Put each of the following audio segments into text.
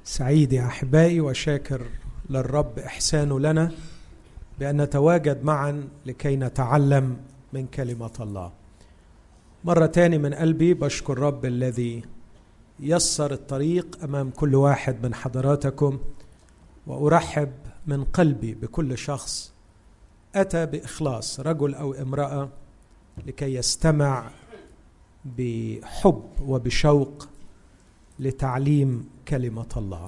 سعيد يا احبائي وشاكر للرب احسانه لنا بان نتواجد معا لكي نتعلم من كلمه الله مره تاني من قلبي بشكر الرب الذي يسر الطريق امام كل واحد من حضراتكم وارحب من قلبي بكل شخص اتى باخلاص رجل او امراه لكي يستمع بحب وبشوق لتعليم كلمه الله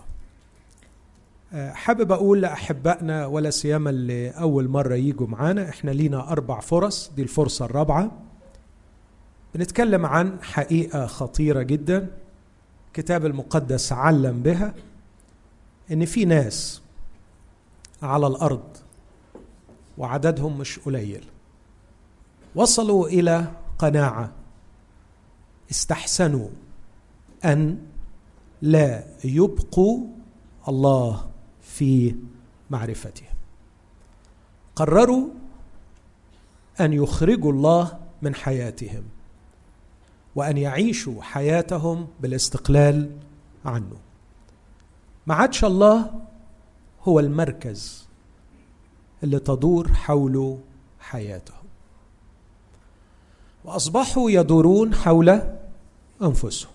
حابب اقول لاحبائنا ولا سيما اللي اول مره يجوا معانا احنا لينا اربع فرص دي الفرصه الرابعه بنتكلم عن حقيقه خطيره جدا الكتاب المقدس علم بها ان في ناس على الارض وعددهم مش قليل وصلوا الى قناعه استحسنوا ان لا يبقوا الله في معرفته قرروا ان يخرجوا الله من حياتهم وان يعيشوا حياتهم بالاستقلال عنه ما عادش الله هو المركز اللي تدور حوله حياتهم واصبحوا يدورون حول انفسهم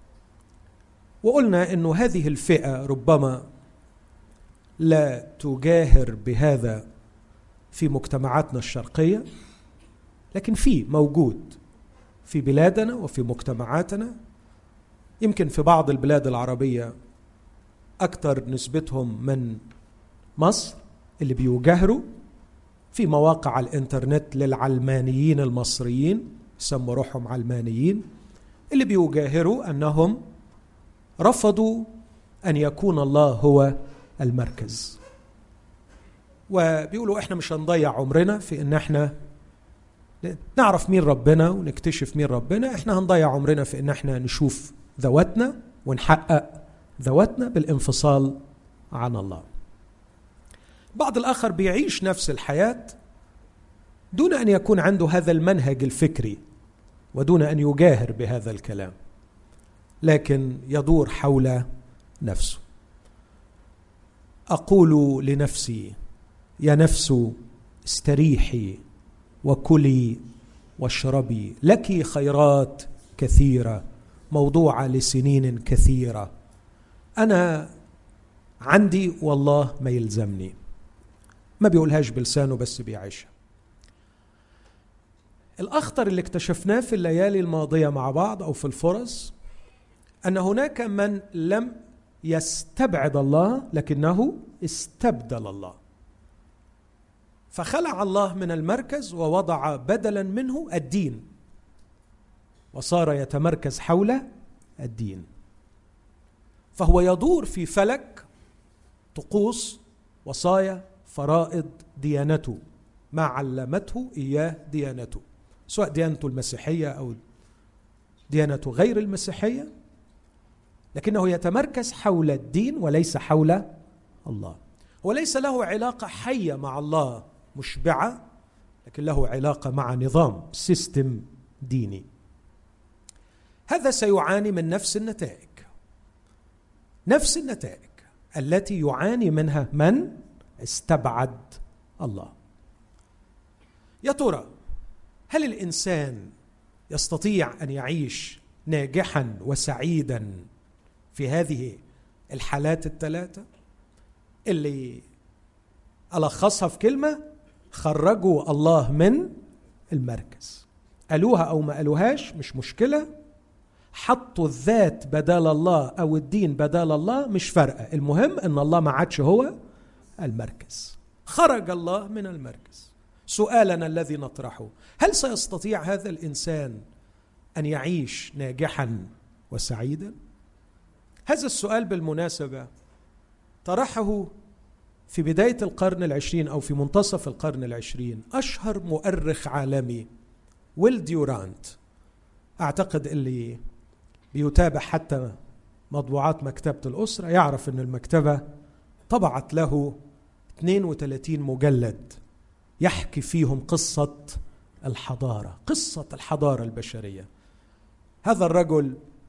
وقلنا انه هذه الفئه ربما لا تجاهر بهذا في مجتمعاتنا الشرقيه لكن في موجود في بلادنا وفي مجتمعاتنا يمكن في بعض البلاد العربيه اكثر نسبتهم من مصر اللي بيجاهروا في مواقع الانترنت للعلمانيين المصريين يسموا روحهم علمانيين اللي بيجاهروا انهم رفضوا ان يكون الله هو المركز وبيقولوا احنا مش هنضيع عمرنا في ان احنا نعرف مين ربنا ونكتشف مين ربنا احنا هنضيع عمرنا في ان احنا نشوف ذواتنا ونحقق ذواتنا بالانفصال عن الله بعض الاخر بيعيش نفس الحياه دون ان يكون عنده هذا المنهج الفكري ودون ان يجاهر بهذا الكلام لكن يدور حول نفسه اقول لنفسي يا نفس استريحي وكلي واشربي لك خيرات كثيره موضوعه لسنين كثيره انا عندي والله ما يلزمني ما بيقولهاش بلسانه بس بيعيشها الاخطر اللي اكتشفناه في الليالي الماضيه مع بعض او في الفرص ان هناك من لم يستبعد الله لكنه استبدل الله فخلع الله من المركز ووضع بدلا منه الدين وصار يتمركز حول الدين فهو يدور في فلك طقوس وصايا فرائض ديانته ما علمته اياه ديانته سواء ديانته المسيحيه او ديانته غير المسيحيه لكنه يتمركز حول الدين وليس حول الله هو ليس له علاقه حيه مع الله مشبعه لكن له علاقه مع نظام سيستم ديني هذا سيعاني من نفس النتائج نفس النتائج التي يعاني منها من استبعد الله يا ترى هل الانسان يستطيع ان يعيش ناجحا وسعيدا في هذه الحالات الثلاثه اللي الخصها في كلمه خرجوا الله من المركز قالوها او ما قالوهاش مش مشكله حطوا الذات بدال الله او الدين بدال الله مش فارقه المهم ان الله ما عادش هو المركز خرج الله من المركز سؤالنا الذي نطرحه هل سيستطيع هذا الانسان ان يعيش ناجحا وسعيدا هذا السؤال بالمناسبه طرحه في بدايه القرن العشرين او في منتصف القرن العشرين اشهر مؤرخ عالمي ويل ديورانت اعتقد اللي بيتابع حتى مطبوعات مكتبه الاسره يعرف ان المكتبه طبعت له 32 مجلد يحكي فيهم قصه الحضاره قصه الحضاره البشريه هذا الرجل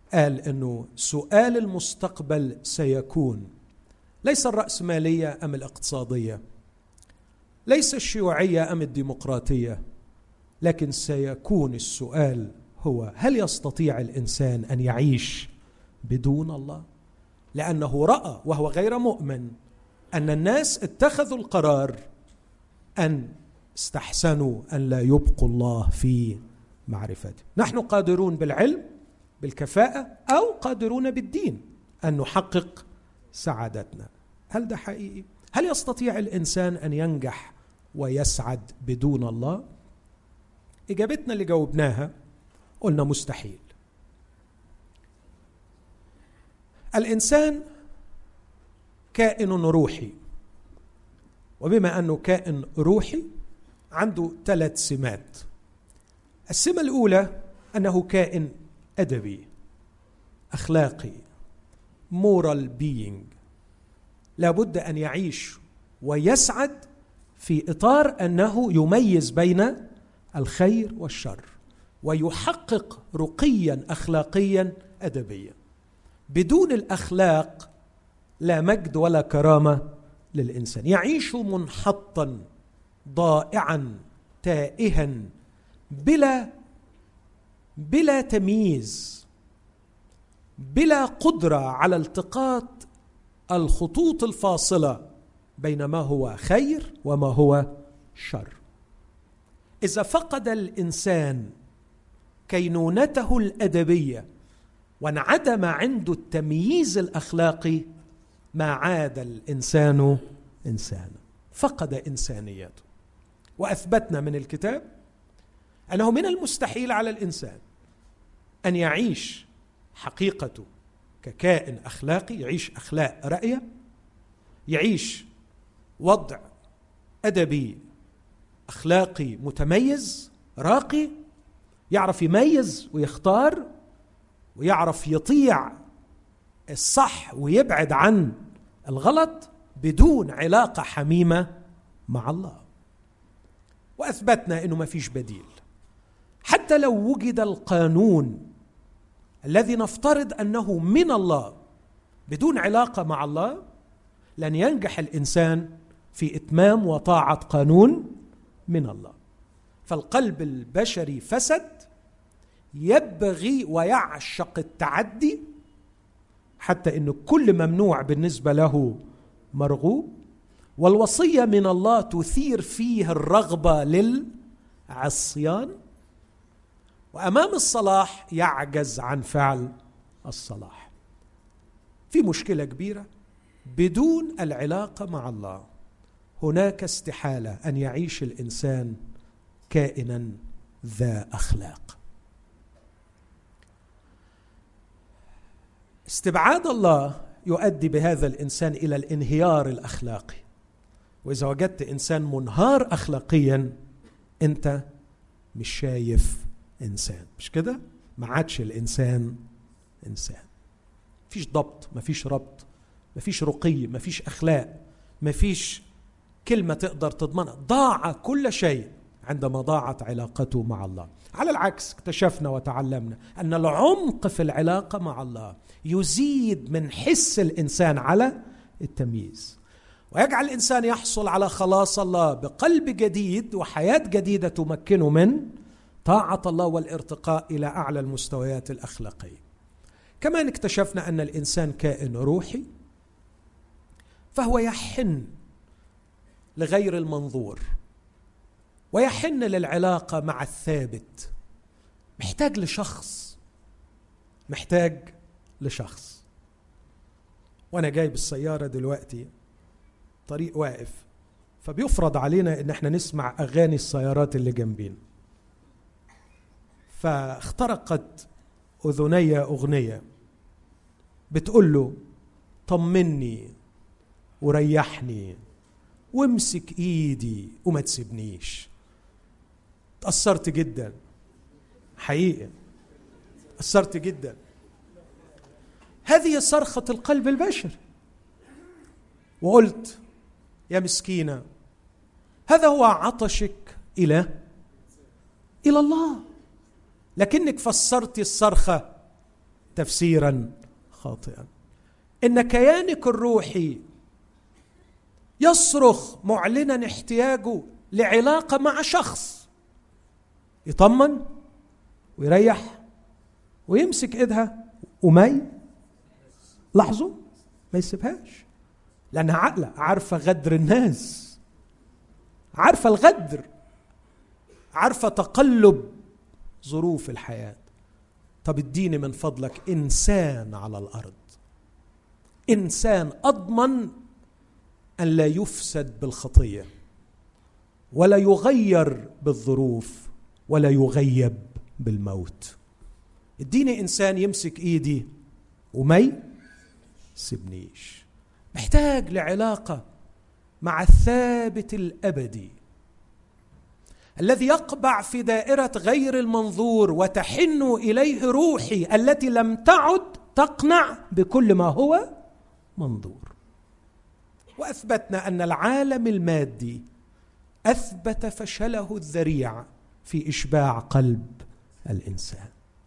قال انه سؤال المستقبل سيكون ليس الراسماليه ام الاقتصاديه ليس الشيوعيه ام الديمقراطيه لكن سيكون السؤال هو هل يستطيع الانسان ان يعيش بدون الله لانه راى وهو غير مؤمن ان الناس اتخذوا القرار ان استحسنوا ان لا يبقوا الله في معرفته نحن قادرون بالعلم بالكفاءه او قادرون بالدين ان نحقق سعادتنا هل ده حقيقي هل يستطيع الانسان ان ينجح ويسعد بدون الله اجابتنا اللي جاوبناها قلنا مستحيل الانسان كائن روحي وبما انه كائن روحي عنده ثلاث سمات السمه الاولى انه كائن ادبي اخلاقي مورال بينج لابد ان يعيش ويسعد في اطار انه يميز بين الخير والشر ويحقق رقيا اخلاقيا ادبيا بدون الاخلاق لا مجد ولا كرامه للانسان يعيش منحطا ضائعا تائها بلا بلا تمييز بلا قدره على التقاط الخطوط الفاصله بين ما هو خير وما هو شر اذا فقد الانسان كينونته الادبيه وانعدم عنده التمييز الاخلاقي ما عاد الانسان انسانا فقد انسانيته واثبتنا من الكتاب انه من المستحيل على الانسان ان يعيش حقيقته ككائن اخلاقي يعيش اخلاق رايه يعيش وضع ادبي اخلاقي متميز راقي يعرف يميز ويختار ويعرف يطيع الصح ويبعد عن الغلط بدون علاقه حميمه مع الله واثبتنا انه ما فيش بديل حتى لو وجد القانون الذي نفترض انه من الله بدون علاقه مع الله لن ينجح الانسان في اتمام وطاعه قانون من الله فالقلب البشري فسد يبغي ويعشق التعدي حتى ان كل ممنوع بالنسبه له مرغوب والوصيه من الله تثير فيه الرغبه للعصيان وامام الصلاح يعجز عن فعل الصلاح في مشكله كبيره بدون العلاقه مع الله هناك استحاله ان يعيش الانسان كائنا ذا اخلاق استبعاد الله يؤدي بهذا الانسان الى الانهيار الاخلاقي واذا وجدت انسان منهار اخلاقيا انت مش شايف انسان مش كده ما عادش الانسان انسان مفيش ضبط مفيش ربط مفيش رقي مفيش اخلاق مفيش كلمه تقدر تضمنها ضاع كل شيء عندما ضاعت علاقته مع الله على العكس اكتشفنا وتعلمنا ان العمق في العلاقه مع الله يزيد من حس الانسان على التمييز ويجعل الانسان يحصل على خلاص الله بقلب جديد وحياه جديده تمكنه من طاعه الله والارتقاء الى اعلى المستويات الاخلاقيه كمان اكتشفنا ان الانسان كائن روحي فهو يحن لغير المنظور ويحن للعلاقه مع الثابت محتاج لشخص محتاج لشخص وانا جاي بالسياره دلوقتي طريق واقف فبيفرض علينا ان احنا نسمع اغاني السيارات اللي جنبينا فاخترقت اذني اغنيه بتقول له طمني وريحني وامسك ايدي وما تسيبنيش تاثرت جدا حقيقه تاثرت جدا هذه صرخه القلب البشري وقلت يا مسكينه هذا هو عطشك الى الى الله لكنك فسرت الصرخه تفسيرا خاطئا ان كيانك الروحي يصرخ معلنا احتياجه لعلاقه مع شخص يطمن ويريح ويمسك ايدها وما لاحظوا ما يسيبهاش لانها عاقله عارفه غدر الناس عارفه الغدر عارفه تقلب ظروف الحياه طب اديني من فضلك انسان على الارض انسان اضمن ان لا يفسد بالخطيه ولا يغير بالظروف ولا يغيب بالموت اديني انسان يمسك ايدي وما يسيبنيش محتاج لعلاقه مع الثابت الابدي الذي يقبع في دائره غير المنظور وتحن اليه روحي التي لم تعد تقنع بكل ما هو منظور واثبتنا ان العالم المادي اثبت فشله الذريع في اشباع قلب الانسان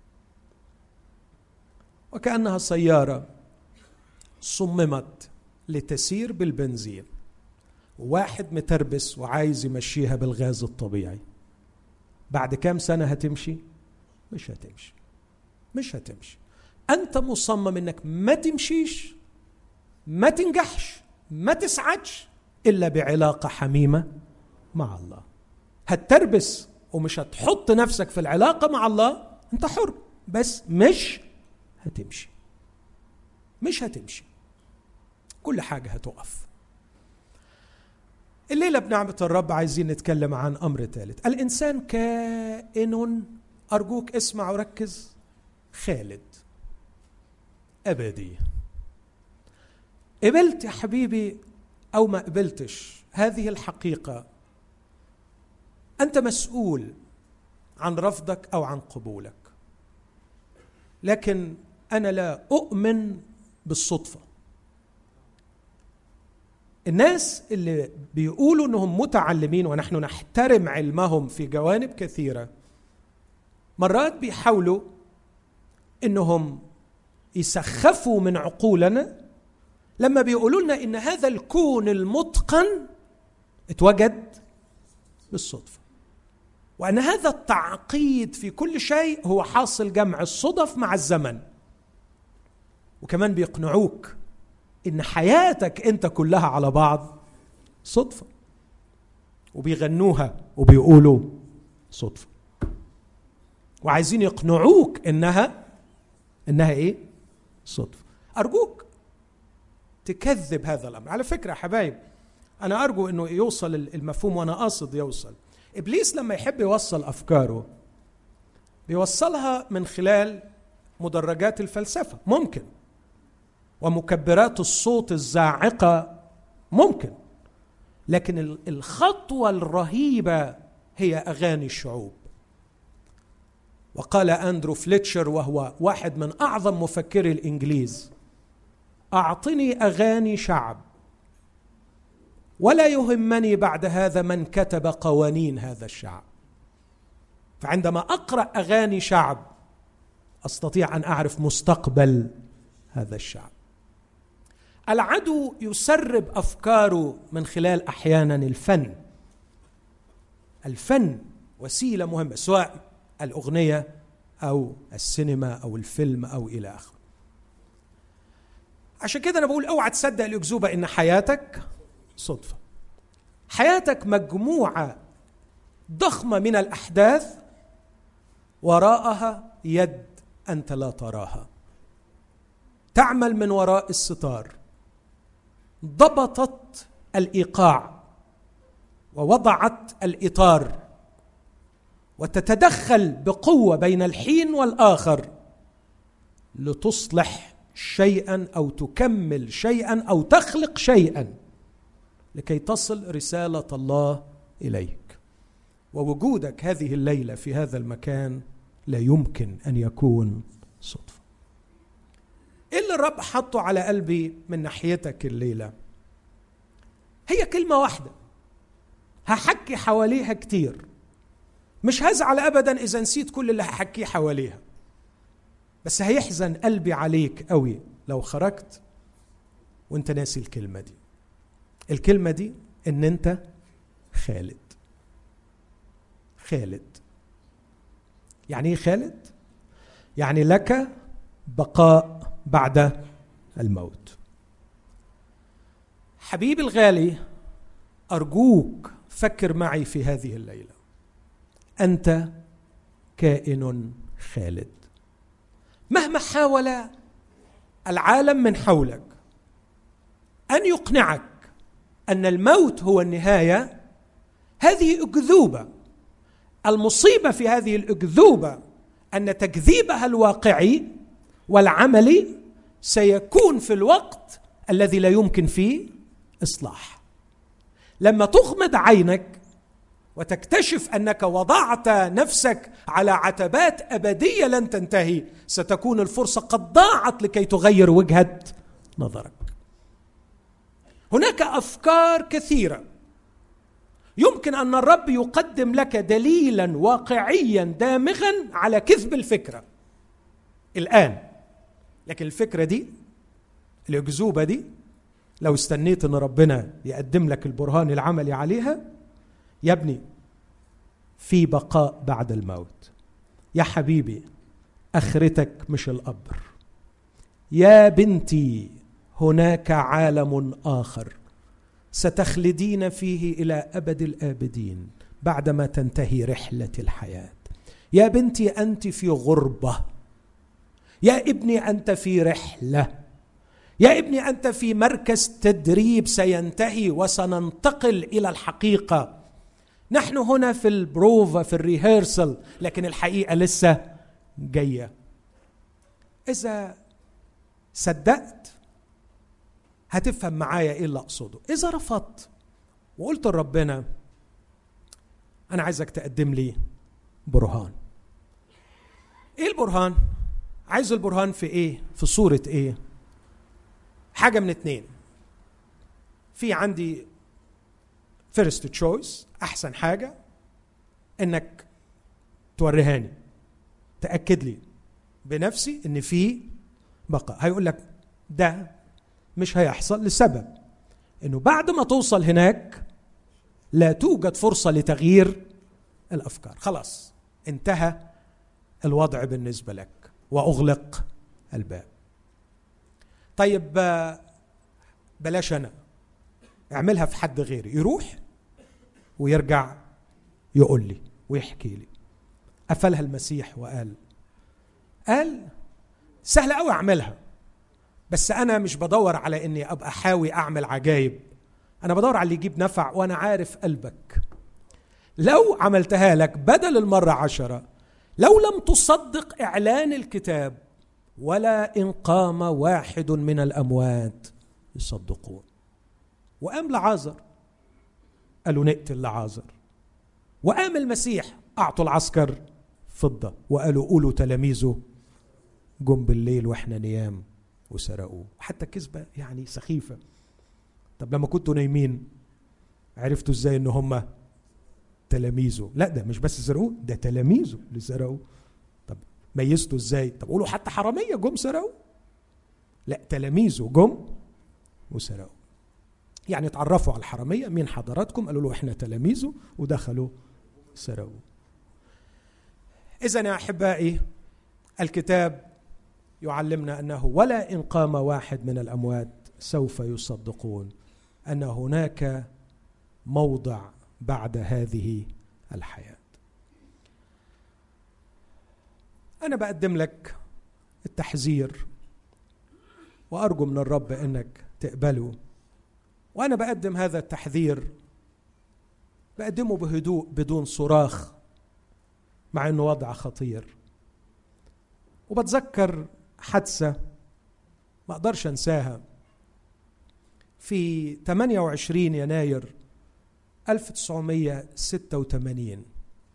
وكانها سياره صممت لتسير بالبنزين واحد متربس وعايز يمشيها بالغاز الطبيعي بعد كام سنة هتمشي؟ مش هتمشي مش هتمشي أنت مصمم إنك ما تمشيش ما تنجحش ما تسعدش إلا بعلاقة حميمة مع الله هتربس ومش هتحط نفسك في العلاقة مع الله أنت حر بس مش هتمشي مش هتمشي كل حاجة هتقف الليله بنعمه الرب عايزين نتكلم عن امر ثالث الانسان كائن ارجوك اسمع وركز خالد ابدي قبلت يا حبيبي او ما قبلتش هذه الحقيقه انت مسؤول عن رفضك او عن قبولك لكن انا لا اؤمن بالصدفه الناس اللي بيقولوا انهم متعلمين ونحن نحترم علمهم في جوانب كثيره مرات بيحاولوا انهم يسخفوا من عقولنا لما بيقولوا لنا ان هذا الكون المتقن اتوجد بالصدفه وان هذا التعقيد في كل شيء هو حاصل جمع الصدف مع الزمن وكمان بيقنعوك ان حياتك انت كلها على بعض صدفه وبيغنوها وبيقولوا صدفه وعايزين يقنعوك انها انها ايه صدفه ارجوك تكذب هذا الامر على فكره يا حبايب انا ارجو انه يوصل المفهوم وانا قاصد يوصل ابليس لما يحب يوصل افكاره بيوصلها من خلال مدرجات الفلسفه ممكن ومكبرات الصوت الزاعقه ممكن لكن الخطوه الرهيبه هي اغاني الشعوب وقال اندرو فليتشر وهو واحد من اعظم مفكري الانجليز اعطني اغاني شعب ولا يهمني بعد هذا من كتب قوانين هذا الشعب فعندما اقرا اغاني شعب استطيع ان اعرف مستقبل هذا الشعب العدو يسرب افكاره من خلال احيانا الفن الفن وسيله مهمه سواء الاغنيه او السينما او الفيلم او الى اخره عشان كده انا بقول اوعى تصدق الاكذوبه ان حياتك صدفه حياتك مجموعه ضخمه من الاحداث وراءها يد انت لا تراها تعمل من وراء الستار ضبطت الايقاع ووضعت الاطار وتتدخل بقوه بين الحين والاخر لتصلح شيئا او تكمل شيئا او تخلق شيئا لكي تصل رساله الله اليك ووجودك هذه الليله في هذا المكان لا يمكن ان يكون صدفه ايه اللي الرب حطه على قلبي من ناحيتك الليله هي كلمه واحده هحكي حواليها كتير مش هزعل ابدا اذا نسيت كل اللي هحكيه حواليها بس هيحزن قلبي عليك قوي لو خرجت وانت ناسي الكلمه دي الكلمه دي ان انت خالد خالد يعني ايه خالد يعني لك بقاء بعد الموت حبيبي الغالي ارجوك فكر معي في هذه الليله انت كائن خالد مهما حاول العالم من حولك ان يقنعك ان الموت هو النهايه هذه اكذوبه المصيبه في هذه الاكذوبه ان تكذيبها الواقعي والعملي سيكون في الوقت الذي لا يمكن فيه اصلاح لما تغمض عينك وتكتشف انك وضعت نفسك على عتبات ابديه لن تنتهي ستكون الفرصه قد ضاعت لكي تغير وجهه نظرك هناك افكار كثيره يمكن ان الرب يقدم لك دليلا واقعيا دامغا على كذب الفكره الان لكن الفكره دي الاكذوبه دي لو استنيت ان ربنا يقدم لك البرهان العملي عليها يا ابني في بقاء بعد الموت يا حبيبي اخرتك مش القبر يا بنتي هناك عالم اخر ستخلدين فيه الى ابد الابدين بعدما تنتهي رحله الحياه يا بنتي انت في غربه يا ابني انت في رحله يا ابني انت في مركز تدريب سينتهي وسننتقل الى الحقيقه نحن هنا في البروفا في الريهرسل لكن الحقيقه لسه جايه اذا صدقت هتفهم معايا ايه اللي اقصده اذا رفضت وقلت لربنا انا عايزك تقدم لي برهان ايه البرهان عايز البرهان في ايه في صوره ايه حاجه من اتنين في عندي فيرست تشويس احسن حاجه انك توريهاني تاكد لي بنفسي ان في بقاء هيقول لك ده مش هيحصل لسبب انه بعد ما توصل هناك لا توجد فرصه لتغيير الافكار خلاص انتهى الوضع بالنسبه لك واغلق الباب طيب بلاش انا اعملها في حد غيري يروح ويرجع يقول لي ويحكي لي قفلها المسيح وقال قال سهل قوي اعملها بس انا مش بدور على اني ابقى حاوي اعمل عجايب انا بدور على اللي يجيب نفع وانا عارف قلبك لو عملتها لك بدل المرة عشرة لو لم تصدق إعلان الكتاب ولا إن قام واحد من الأموات يصدقون وقام لعازر قالوا نقتل لعازر وقام المسيح أعطوا العسكر فضة وقالوا قولوا تلاميذه جم بالليل واحنا نيام وسرقوه حتى كذبة يعني سخيفة طب لما كنتوا نايمين عرفتوا ازاي ان هم تلاميذه لا ده مش بس سرقوه ده تلاميذه اللي سرقوه طب ميزته ازاي طب قولوا حتى حرامية جم سرقوا لا تلاميذه جم وسرقوا يعني اتعرفوا على الحرامية مين حضراتكم قالوا له احنا تلاميذه ودخلوا سرقوا إذا يا أحبائي الكتاب يعلمنا انه ولا ان قام واحد من الاموات سوف يصدقون ان هناك موضع بعد هذه الحياه انا بقدم لك التحذير وارجو من الرب انك تقبله وانا بقدم هذا التحذير بقدمه بهدوء بدون صراخ مع انه وضع خطير وبتذكر حادثة ما أقدرش أنساها في 28 يناير 1986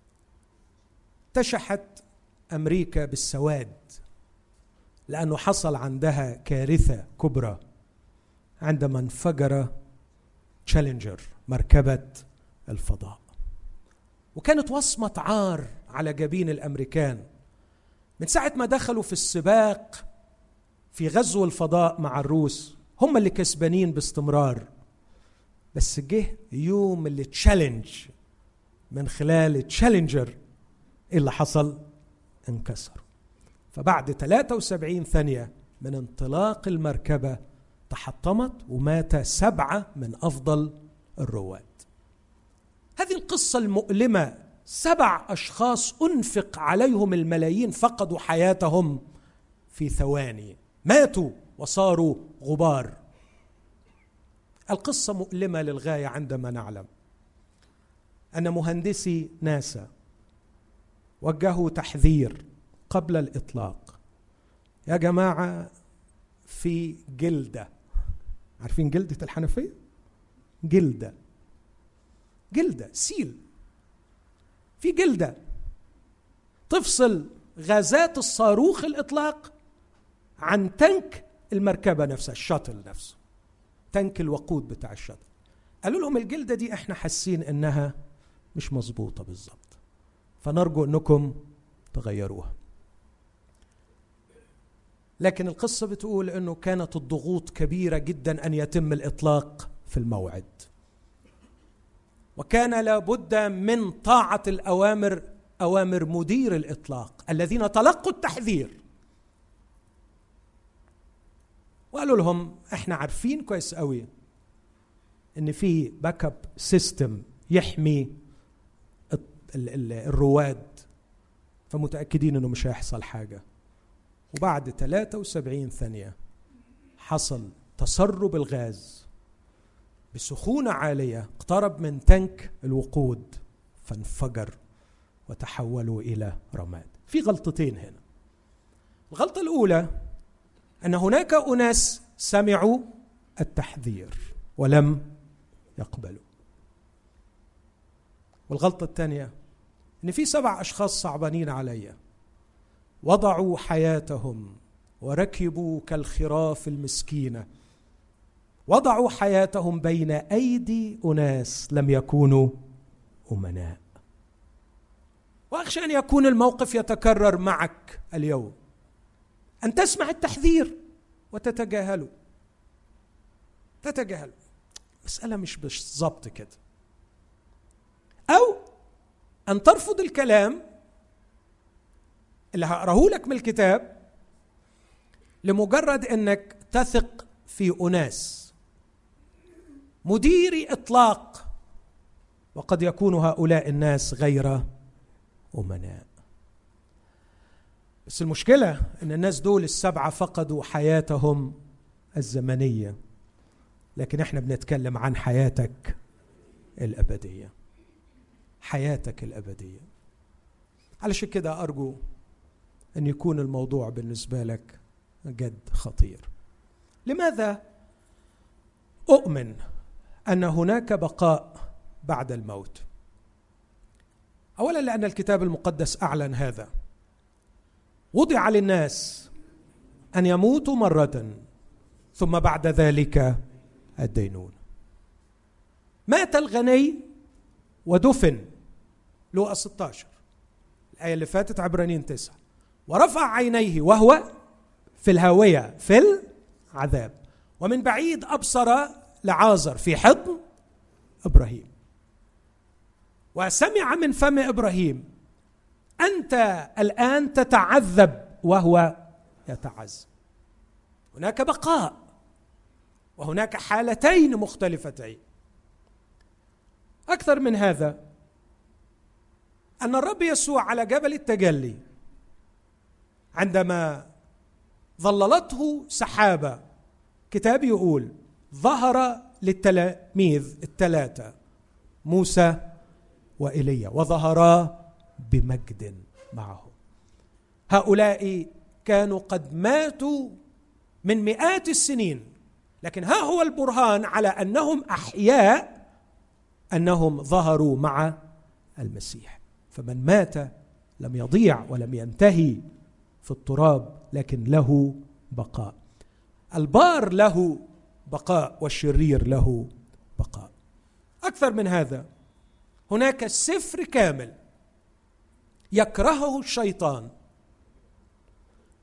تشحت أمريكا بالسواد لأنه حصل عندها كارثة كبرى عندما انفجر تشالنجر مركبة الفضاء وكانت وصمة عار على جبين الأمريكان من ساعة ما دخلوا في السباق في غزو الفضاء مع الروس هم اللي كسبانين باستمرار بس جه يوم اللي تشالنج من خلال تشالنجر ايه اللي حصل انكسر فبعد 73 ثانية من انطلاق المركبة تحطمت ومات سبعة من أفضل الرواد هذه القصة المؤلمة سبع أشخاص أنفق عليهم الملايين فقدوا حياتهم في ثواني ماتوا وصاروا غبار القصة مؤلمة للغاية عندما نعلم أن مهندسي ناسا وجهوا تحذير قبل الإطلاق يا جماعة في جلدة عارفين جلدة الحنفية؟ جلدة جلدة سيل في جلدة تفصل غازات الصاروخ الإطلاق عن تنك المركبة نفسها الشاتل نفسه تنك الوقود بتاع الشاتل قالوا لهم الجلدة دي احنا حاسين انها مش مظبوطة بالظبط فنرجو انكم تغيروها لكن القصة بتقول انه كانت الضغوط كبيرة جدا ان يتم الاطلاق في الموعد وكان لابد من طاعة الاوامر اوامر مدير الاطلاق الذين تلقوا التحذير وقالوا لهم احنا عارفين كويس قوي ان في باك اب سيستم يحمي الرواد فمتاكدين انه مش هيحصل حاجه وبعد 73 ثانيه حصل تسرب الغاز بسخونه عاليه اقترب من تنك الوقود فانفجر وتحولوا الى رماد في غلطتين هنا الغلطه الاولى ان هناك اناس سمعوا التحذير ولم يقبلوا والغلطه الثانيه ان في سبع اشخاص صعبانين علي وضعوا حياتهم وركبوا كالخراف المسكينه وضعوا حياتهم بين ايدي اناس لم يكونوا امناء واخشى ان يكون الموقف يتكرر معك اليوم أن تسمع التحذير وتتجاهله تتجاهله مسألة مش بالظبط كده أو أن ترفض الكلام اللي هقراه لك من الكتاب لمجرد أنك تثق في أناس مديري إطلاق وقد يكون هؤلاء الناس غير أمناء بس المشكلة أن الناس دول السبعة فقدوا حياتهم الزمنية لكن احنا بنتكلم عن حياتك الأبدية حياتك الأبدية علشان كده أرجو أن يكون الموضوع بالنسبة لك جد خطير لماذا أؤمن أن هناك بقاء بعد الموت أولا لأن الكتاب المقدس أعلن هذا وضع للناس ان يموتوا مره ثم بعد ذلك الدينون مات الغني ودفن لوقا 16 الآية اللي فاتت عبرانيين تسعة ورفع عينيه وهو في الهاوية في العذاب ومن بعيد أبصر لعازر في حضن إبراهيم وسمع من فم إبراهيم انت الان تتعذب وهو يتعذب هناك بقاء وهناك حالتين مختلفتين اكثر من هذا ان الرب يسوع على جبل التجلي عندما ظللته سحابه كتاب يقول ظهر للتلاميذ الثلاثه موسى وايليا وظهرا بمجد معه هؤلاء كانوا قد ماتوا من مئات السنين لكن ها هو البرهان على انهم احياء انهم ظهروا مع المسيح فمن مات لم يضيع ولم ينتهي في التراب لكن له بقاء البار له بقاء والشرير له بقاء اكثر من هذا هناك سفر كامل يكرهه الشيطان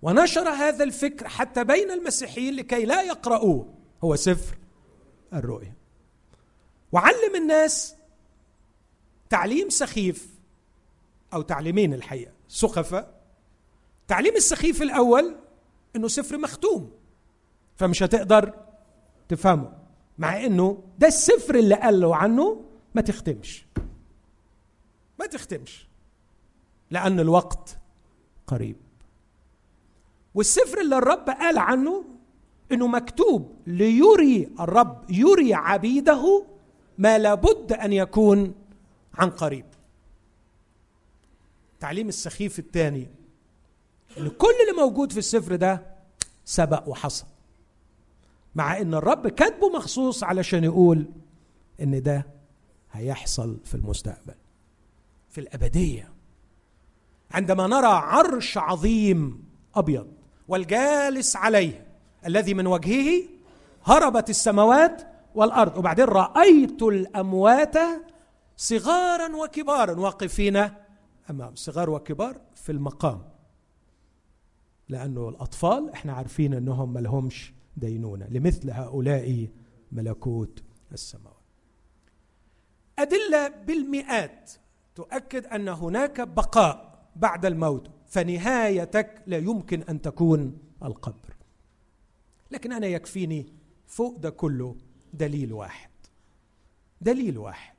ونشر هذا الفكر حتى بين المسيحيين لكي لا يقرأوه هو سفر الرؤيا وعلم الناس تعليم سخيف او تعليمين الحقيقه سخفة تعليم السخيف الاول انه سفر مختوم فمش هتقدر تفهمه مع انه ده السفر اللي قال له عنه ما تختمش ما تختمش لان الوقت قريب والسفر اللي الرب قال عنه انه مكتوب ليري الرب يري عبيده ما لابد ان يكون عن قريب تعليم السخيف الثاني ان كل اللي موجود في السفر ده سبق وحصل مع ان الرب كاتبه مخصوص علشان يقول ان ده هيحصل في المستقبل في الابديه عندما نرى عرش عظيم ابيض والجالس عليه الذي من وجهه هربت السماوات والارض وبعدين رايت الاموات صغارا وكبارا واقفين امام صغار وكبار في المقام لانه الاطفال احنا عارفين انهم ما لهمش دينونه لمثل هؤلاء ملكوت السماوات ادله بالمئات تؤكد ان هناك بقاء بعد الموت فنهايتك لا يمكن ان تكون القبر لكن انا يكفيني فوق ده كله دليل واحد دليل واحد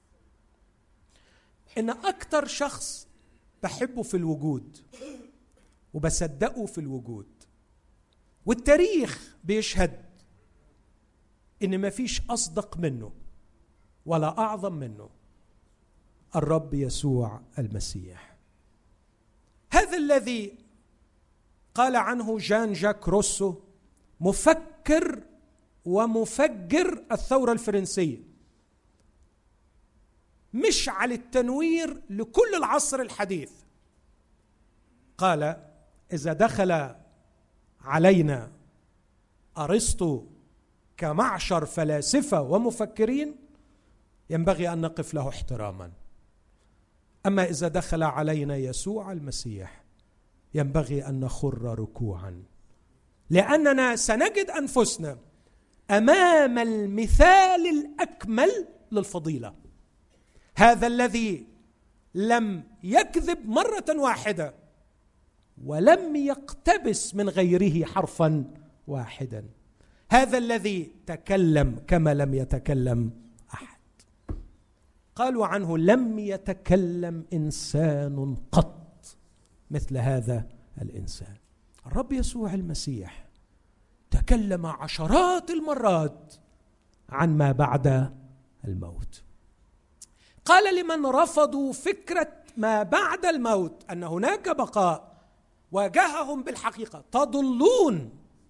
ان اكتر شخص بحبه في الوجود وبصدقه في الوجود والتاريخ بيشهد ان مفيش اصدق منه ولا اعظم منه الرب يسوع المسيح هذا الذي قال عنه جان جاك روسو مفكر ومفجر الثوره الفرنسيه مشعل التنوير لكل العصر الحديث قال اذا دخل علينا ارسطو كمعشر فلاسفه ومفكرين ينبغي ان نقف له احتراما اما اذا دخل علينا يسوع المسيح ينبغي ان نخر ركوعا لاننا سنجد انفسنا امام المثال الاكمل للفضيله هذا الذي لم يكذب مره واحده ولم يقتبس من غيره حرفا واحدا هذا الذي تكلم كما لم يتكلم احد قالوا عنه لم يتكلم انسان قط مثل هذا الانسان الرب يسوع المسيح تكلم عشرات المرات عن ما بعد الموت قال لمن رفضوا فكره ما بعد الموت ان هناك بقاء واجههم بالحقيقه تضلون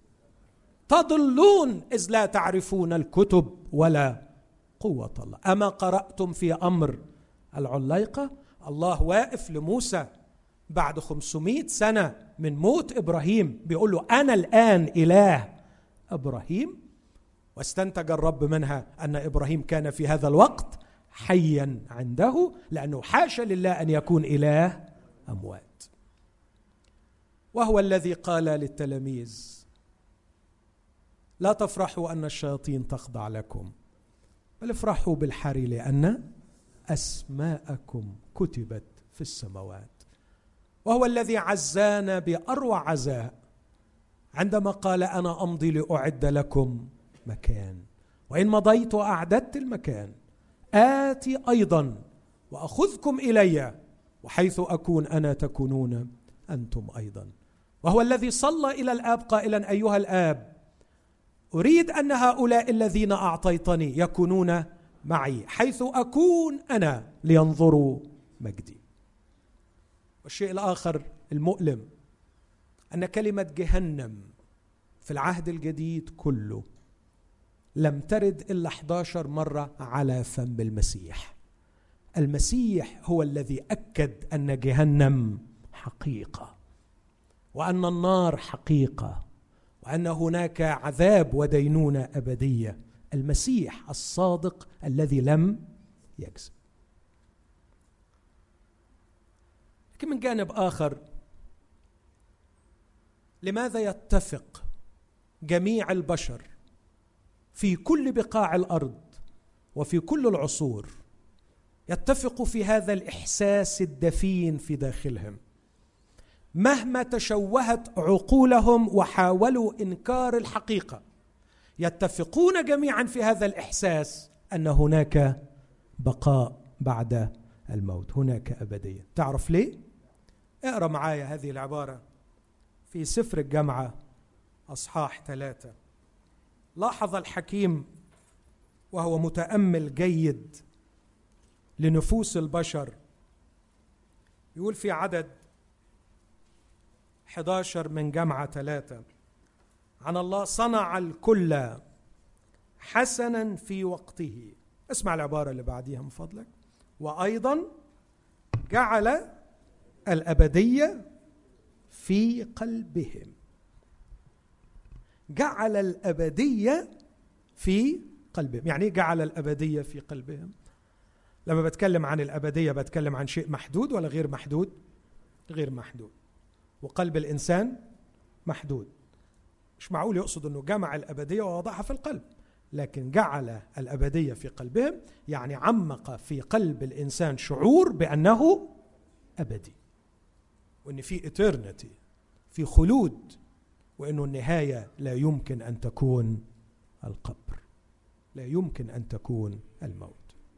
تضلون اذ لا تعرفون الكتب ولا قوه الله اما قراتم في امر العليقه الله واقف لموسى بعد 500 سنه من موت ابراهيم بيقول له انا الان اله ابراهيم واستنتج الرب منها ان ابراهيم كان في هذا الوقت حيا عنده لانه حاشا لله ان يكون اله اموات وهو الذي قال للتلاميذ لا تفرحوا ان الشياطين تخضع لكم بل افرحوا بالحري لان اسماءكم كتبت في السماوات وهو الذي عزانا باروع عزاء عندما قال انا امضي لاعد لكم مكان وان مضيت واعددت المكان آتي أيضا وأخذكم إلي وحيث أكون أنا تكونون أنتم أيضا وهو الذي صلى إلى الآب قائلا أيها الآب أريد أن هؤلاء الذين أعطيتني يكونون معي حيث أكون أنا لينظروا مجدي والشيء الآخر المؤلم أن كلمة جهنم في العهد الجديد كله لم ترد الا 11 مره على فم المسيح المسيح هو الذي اكد ان جهنم حقيقه وان النار حقيقه وان هناك عذاب ودينونه ابديه المسيح الصادق الذي لم يكذب لكن من جانب اخر لماذا يتفق جميع البشر في كل بقاع الارض وفي كل العصور يتفق في هذا الاحساس الدفين في داخلهم مهما تشوهت عقولهم وحاولوا انكار الحقيقه يتفقون جميعا في هذا الاحساس ان هناك بقاء بعد الموت هناك ابديه تعرف ليه اقرا معايا هذه العباره في سفر الجامعه اصحاح ثلاثه لاحظ الحكيم وهو متامل جيد لنفوس البشر يقول في عدد 11 من جامعة ثلاثة عن الله صنع الكل حسنا في وقته اسمع العبارة اللي بعديها من فضلك وأيضا جعل الأبدية في قلبهم جعل الأبدية في قلبهم يعني جعل الأبدية في قلبهم لما بتكلم عن الأبدية بتكلم عن شيء محدود ولا غير محدود غير محدود وقلب الإنسان محدود مش معقول يقصد أنه جمع الأبدية ووضعها في القلب لكن جعل الأبدية في قلبهم يعني عمق في قلب الإنسان شعور بأنه أبدي وأن في إترنتي في خلود وأنه النهاية لا يمكن أن تكون القبر لا يمكن أن تكون الموت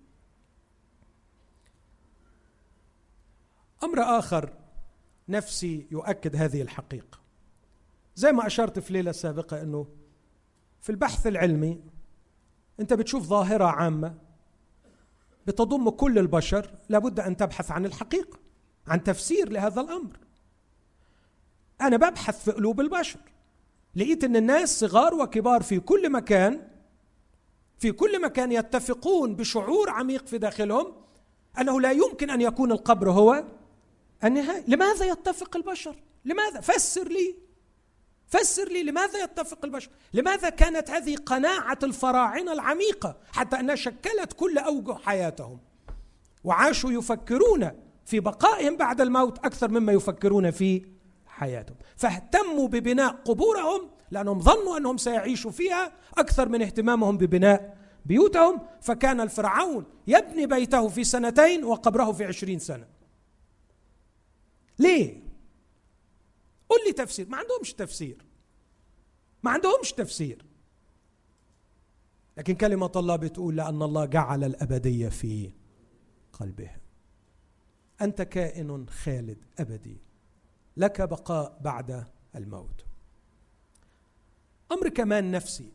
امر اخر نفسي يؤكد هذه الحقيقه زي ما اشرت في ليله سابقه انه في البحث العلمي انت بتشوف ظاهره عامه بتضم كل البشر لابد ان تبحث عن الحقيقه عن تفسير لهذا الامر انا ببحث في قلوب البشر لقيت ان الناس صغار وكبار في كل مكان في كل مكان يتفقون بشعور عميق في داخلهم انه لا يمكن ان يكون القبر هو النهاية لماذا يتفق البشر لماذا فسر لي فسر لي لماذا يتفق البشر لماذا كانت هذه قناعة الفراعنة العميقة حتى أنها شكلت كل أوجه حياتهم وعاشوا يفكرون في بقائهم بعد الموت أكثر مما يفكرون في حياتهم فاهتموا ببناء قبورهم لأنهم ظنوا أنهم سيعيشوا فيها أكثر من اهتمامهم ببناء بيوتهم فكان الفرعون يبني بيته في سنتين وقبره في عشرين سنة ليه قل لي تفسير ما عندهمش تفسير ما عندهمش تفسير لكن كلمة الله بتقول لأن الله جعل الأبدية في قلبهم أنت كائن خالد أبدي لك بقاء بعد الموت أمر كمان نفسي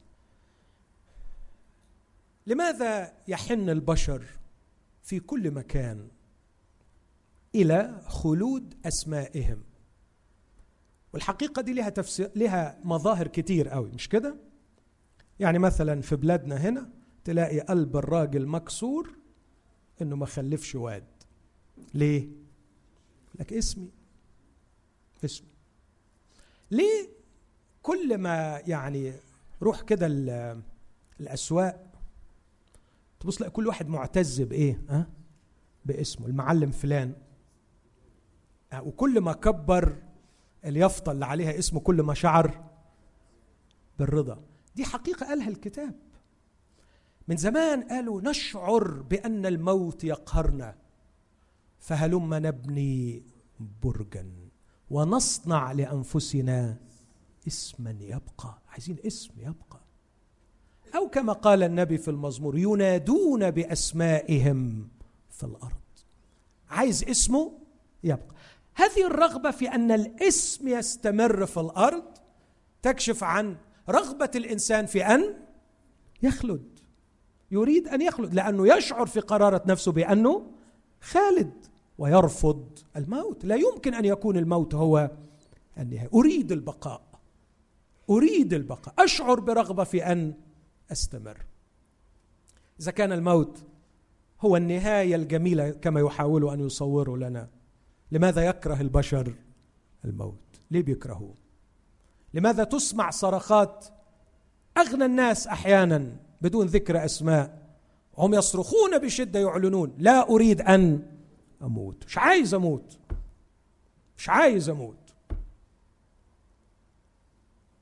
لماذا يحن البشر في كل مكان الى خلود اسمائهم والحقيقه دي لها تفسير لها مظاهر كتير قوي مش كده يعني مثلا في بلادنا هنا تلاقي قلب الراجل مكسور انه ما خلفش واد ليه لك اسمي اسمي ليه كل ما يعني روح كده الاسواق تبص تلاقي كل واحد معتز بايه ها باسمه المعلم فلان وكل ما كبر اليافطة اللي عليها اسمه كل ما شعر بالرضا دي حقيقة قالها الكتاب من زمان قالوا نشعر بأن الموت يقهرنا فهلم نبني برجا ونصنع لأنفسنا اسما يبقى عايزين اسم يبقى أو كما قال النبي في المزمور ينادون بأسمائهم في الأرض عايز اسمه يبقى هذه الرغبه في ان الاسم يستمر في الارض تكشف عن رغبه الانسان في ان يخلد يريد ان يخلد لانه يشعر في قراره نفسه بانه خالد ويرفض الموت لا يمكن ان يكون الموت هو النهايه اريد البقاء اريد البقاء اشعر برغبه في ان استمر اذا كان الموت هو النهايه الجميله كما يحاول ان يصوره لنا لماذا يكره البشر الموت ليه بيكرهوه لماذا تسمع صرخات اغنى الناس احيانا بدون ذكر اسماء هم يصرخون بشده يعلنون لا اريد ان اموت مش عايز اموت مش عايز اموت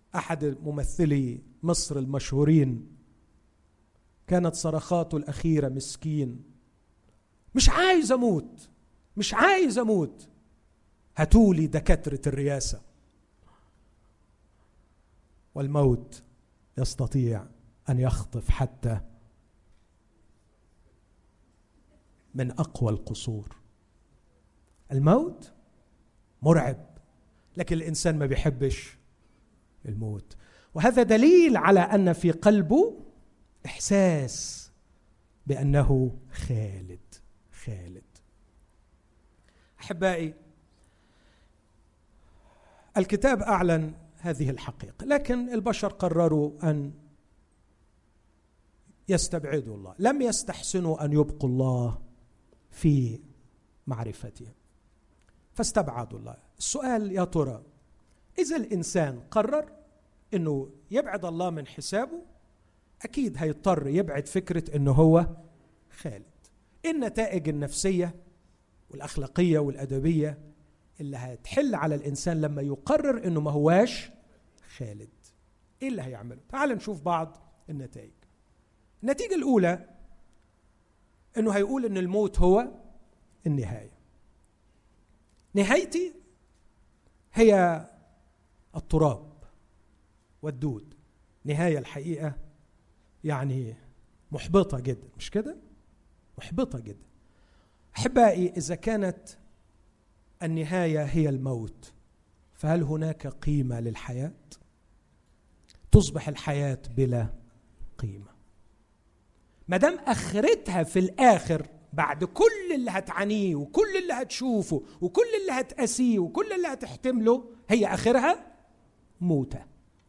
احد ممثلي مصر المشهورين كانت صرخاته الاخيره مسكين مش عايز اموت مش عايز اموت هاتولي دكاتره الرياسه والموت يستطيع ان يخطف حتى من اقوى القصور الموت مرعب لكن الانسان ما بيحبش الموت وهذا دليل على ان في قلبه احساس بانه خالد خالد احبائي الكتاب اعلن هذه الحقيقه لكن البشر قرروا ان يستبعدوا الله لم يستحسنوا ان يبقوا الله في معرفتهم فاستبعدوا الله السؤال يا ترى اذا الانسان قرر انه يبعد الله من حسابه اكيد هيضطر يبعد فكره انه هو خالد ايه النتائج النفسيه والاخلاقيه والادبيه اللي هتحل على الانسان لما يقرر انه ما هواش خالد ايه اللي هيعمله تعال نشوف بعض النتائج النتيجه الاولى انه هيقول ان الموت هو النهايه نهايتي هي التراب والدود نهايه الحقيقه يعني محبطه جدا مش كده محبطه جدا احبائي اذا كانت النهايه هي الموت فهل هناك قيمه للحياه تصبح الحياه بلا قيمه ما دام اخرتها في الاخر بعد كل اللي هتعانيه وكل اللي هتشوفه وكل اللي هتقاسيه وكل اللي هتحتمله هي اخرها موته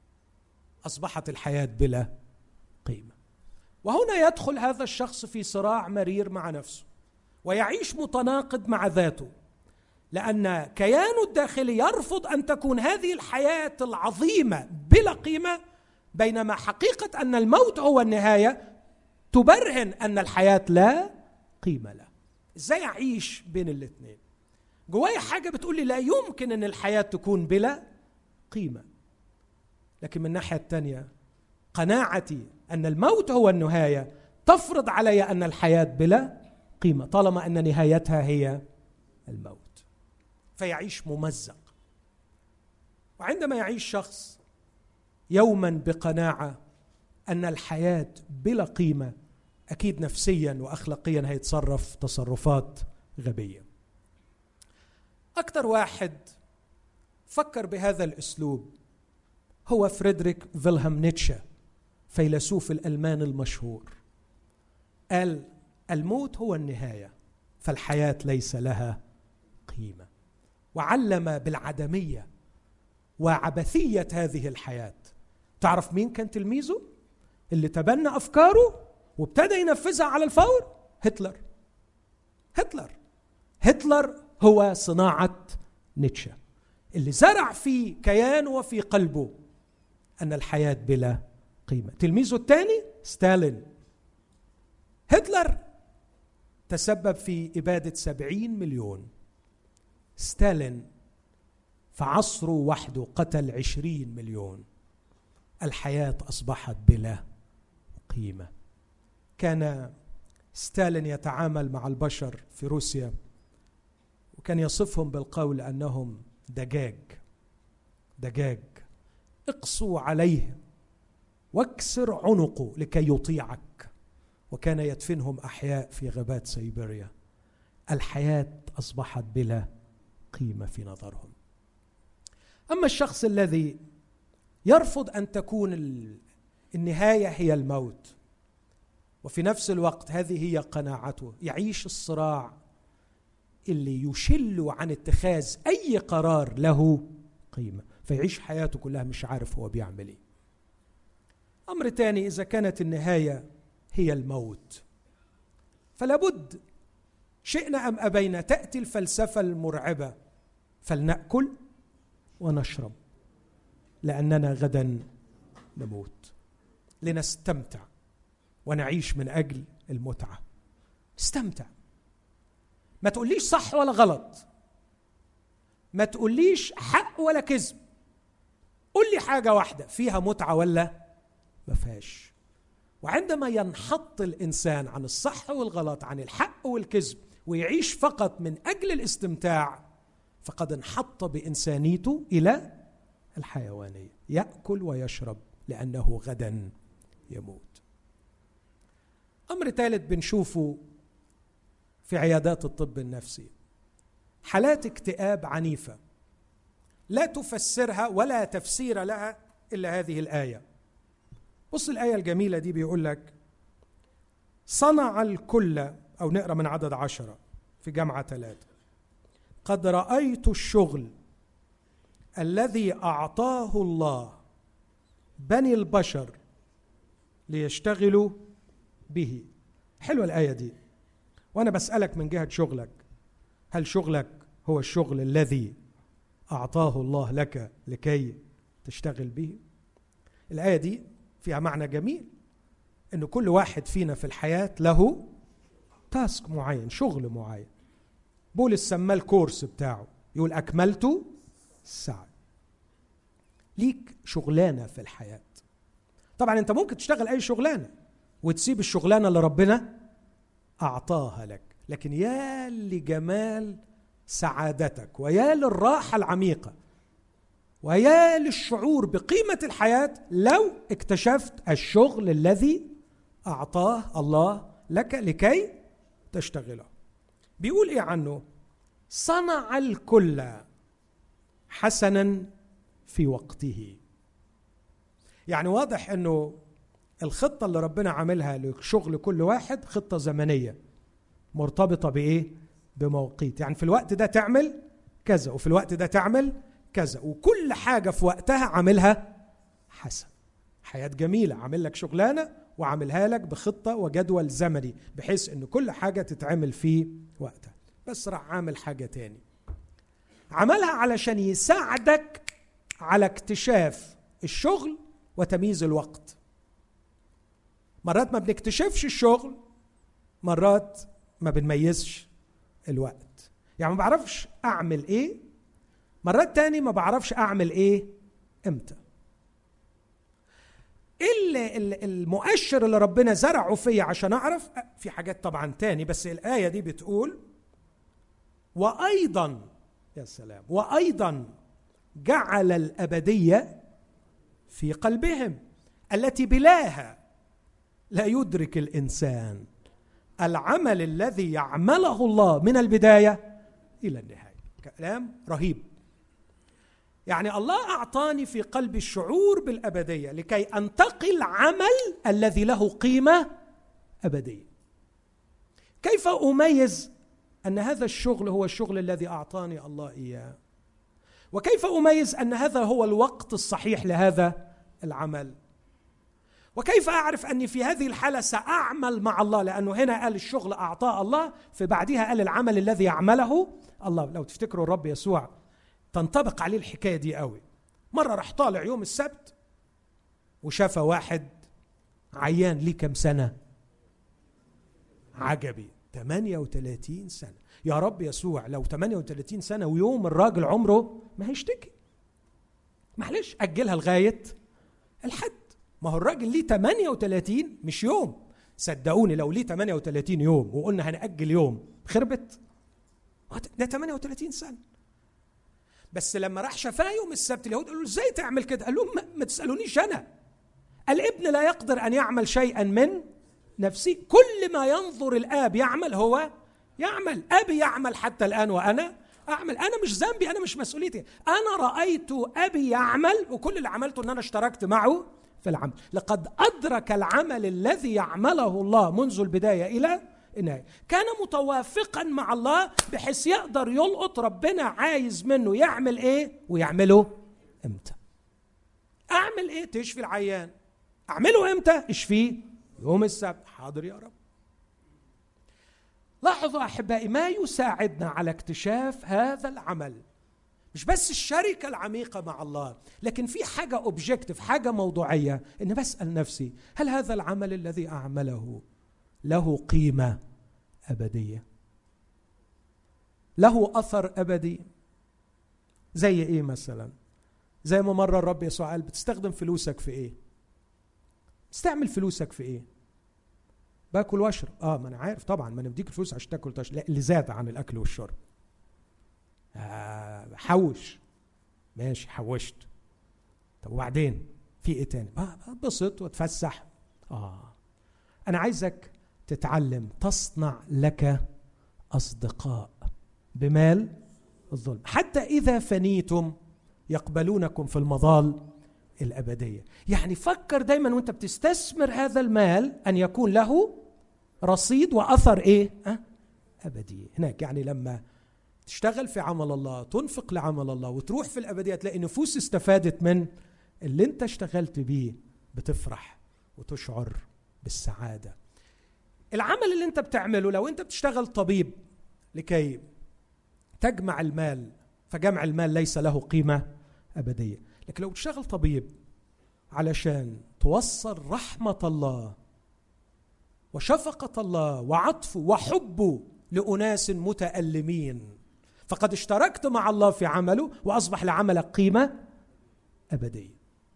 اصبحت الحياه بلا قيمه وهنا يدخل هذا الشخص في صراع مرير مع نفسه ويعيش متناقض مع ذاته لان كيانه الداخلي يرفض ان تكون هذه الحياه العظيمه بلا قيمه بينما حقيقه ان الموت هو النهايه تبرهن ان الحياه لا قيمه لها ازاي اعيش بين الاثنين جوايا حاجه بتقول لي لا يمكن ان الحياه تكون بلا قيمه لكن من الناحيه الثانيه قناعتي ان الموت هو النهايه تفرض علي ان الحياه بلا قيمه طالما ان نهايتها هي الموت فيعيش ممزق وعندما يعيش شخص يوما بقناعه ان الحياه بلا قيمه اكيد نفسيا واخلاقيا هيتصرف تصرفات غبيه اكثر واحد فكر بهذا الاسلوب هو فريدريك فيلهام نيتشه فيلسوف الالمان المشهور قال الموت هو النهايه فالحياه ليس لها قيمه وعلم بالعدميه وعبثيه هذه الحياه تعرف مين كان تلميذه اللي تبنى افكاره وابتدى ينفذها على الفور هتلر هتلر هتلر هو صناعه نيتشه اللي زرع في كيانه وفي قلبه ان الحياه بلا قيمه تلميذه الثاني ستالين هتلر تسبب في إبادة سبعين مليون ستالين في عصره وحده قتل عشرين مليون الحياة أصبحت بلا قيمة كان ستالين يتعامل مع البشر في روسيا وكان يصفهم بالقول أنهم دجاج دجاج اقصوا عليه واكسر عنقه لكي يطيعك وكان يدفنهم احياء في غابات سيبيريا الحياه اصبحت بلا قيمه في نظرهم اما الشخص الذي يرفض ان تكون النهايه هي الموت وفي نفس الوقت هذه هي قناعته يعيش الصراع اللي يشل عن اتخاذ اي قرار له قيمه فيعيش حياته كلها مش عارف هو بيعمل ايه امر تاني اذا كانت النهايه هي الموت فلا بد شئنا ام ابينا تاتي الفلسفه المرعبه فلناكل ونشرب لاننا غدا نموت لنستمتع ونعيش من اجل المتعه استمتع ما تقوليش صح ولا غلط ما تقوليش حق ولا كذب قل لي حاجه واحده فيها متعه ولا ما فيهاش وعندما ينحط الانسان عن الصح والغلط عن الحق والكذب ويعيش فقط من اجل الاستمتاع فقد انحط بانسانيته الى الحيوانيه ياكل ويشرب لانه غدا يموت امر ثالث بنشوفه في عيادات الطب النفسي حالات اكتئاب عنيفه لا تفسرها ولا تفسير لها الا هذه الايه بص الايه الجميله دي بيقول لك صنع الكل او نقرا من عدد عشره في جامعه ثلاثه قد رايت الشغل الذي اعطاه الله بني البشر ليشتغلوا به حلوه الايه دي وانا بسالك من جهه شغلك هل شغلك هو الشغل الذي اعطاه الله لك لكي تشتغل به الايه دي فيها معنى جميل ان كل واحد فينا في الحياه له تاسك معين شغل معين بولس سماه الكورس بتاعه يقول اكملت السعي ليك شغلانه في الحياه طبعا انت ممكن تشتغل اي شغلانه وتسيب الشغلانه اللي ربنا اعطاها لك لكن يا لجمال سعادتك ويا للراحه العميقه ويا للشعور بقيمه الحياه لو اكتشفت الشغل الذي اعطاه الله لك لكي تشتغله بيقول ايه عنه صنع الكل حسنا في وقته يعني واضح انه الخطه اللي ربنا عاملها لشغل كل واحد خطه زمنيه مرتبطه بايه بموقيت يعني في الوقت ده تعمل كذا وفي الوقت ده تعمل كذا وكل حاجه في وقتها عاملها حسن حياه جميله عامل لك شغلانه وعاملها لك بخطه وجدول زمني بحيث ان كل حاجه تتعمل في وقتها بس راح عامل حاجه تاني عملها علشان يساعدك على اكتشاف الشغل وتمييز الوقت مرات ما بنكتشفش الشغل مرات ما بنميزش الوقت يعني ما بعرفش اعمل ايه مرات تاني ما بعرفش اعمل ايه امتى ايه المؤشر اللي ربنا زرعه فيا عشان اعرف في حاجات طبعا تاني بس الايه دي بتقول وايضا يا سلام وايضا جعل الابديه في قلبهم التي بلاها لا يدرك الانسان العمل الذي يعمله الله من البدايه الى النهايه كلام رهيب يعني الله اعطاني في قلبي الشعور بالابديه لكي انتقل عمل الذي له قيمه ابديه كيف اميز ان هذا الشغل هو الشغل الذي اعطاني الله اياه وكيف اميز ان هذا هو الوقت الصحيح لهذا العمل وكيف اعرف اني في هذه الحاله ساعمل مع الله لانه هنا قال الشغل اعطاه الله في بعدها قال العمل الذي يعمله الله لو تفتكروا الرب يسوع تنطبق عليه الحكايه دي قوي مره راح طالع يوم السبت وشاف واحد عيان ليه كم سنه عجبي 38 سنه يا رب يسوع لو 38 سنه ويوم الراجل عمره ما هيشتكي معلش اجلها لغايه الحد ما هو الراجل ليه 38 مش يوم صدقوني لو ليه 38 يوم وقلنا هنأجل يوم خربت ده 38 سنه بس لما راح شفاه يوم السبت اليهود قالوا له ازاي تعمل كده؟ قال لهم ما, ما تسالونيش انا الابن لا يقدر ان يعمل شيئا من نفسه كل ما ينظر الاب يعمل هو يعمل ابي يعمل حتى الان وانا اعمل انا مش ذنبي انا مش مسؤوليتي انا رايت ابي يعمل وكل اللي عملته ان انا اشتركت معه في العمل لقد ادرك العمل الذي يعمله الله منذ البدايه الى النهايه كان متوافقا مع الله بحيث يقدر يلقط ربنا عايز منه يعمل ايه ويعمله امتى اعمل ايه تشفي العيان اعمله امتى اشفيه يوم السبت حاضر يا رب لاحظوا احبائي ما يساعدنا على اكتشاف هذا العمل مش بس الشركه العميقه مع الله لكن في حاجه اوبجكتيف حاجه موضوعيه ان بسال نفسي هل هذا العمل الذي اعمله له قيمه ابديه له اثر ابدي زي ايه مثلا زي ما مرة الرب يسوع قال بتستخدم فلوسك في ايه تستعمل فلوسك في ايه باكل واشرب اه ما انا عارف طبعا ما انا بديك الفلوس عشان تاكل وتشرب لا اللي زاد عن الاكل والشرب آه حوش ماشي حوشت طب وبعدين في ايه تاني آه بسط واتفسح اه انا عايزك تتعلم تصنع لك اصدقاء بمال الظلم حتى اذا فنيتم يقبلونكم في المظال الابديه يعني فكر دايما وانت بتستثمر هذا المال ان يكون له رصيد واثر ايه أه؟ ابديه هناك يعني لما تشتغل في عمل الله تنفق لعمل الله وتروح في الابديه تلاقي نفوس استفادت من اللي انت اشتغلت بيه بتفرح وتشعر بالسعاده العمل اللي انت بتعمله لو انت بتشتغل طبيب لكي تجمع المال فجمع المال ليس له قيمه ابديه لكن لو بتشتغل طبيب علشان توصل رحمه الله وشفقه الله وعطفه وحبه لاناس متالمين فقد اشتركت مع الله في عمله واصبح لعملك قيمه ابديه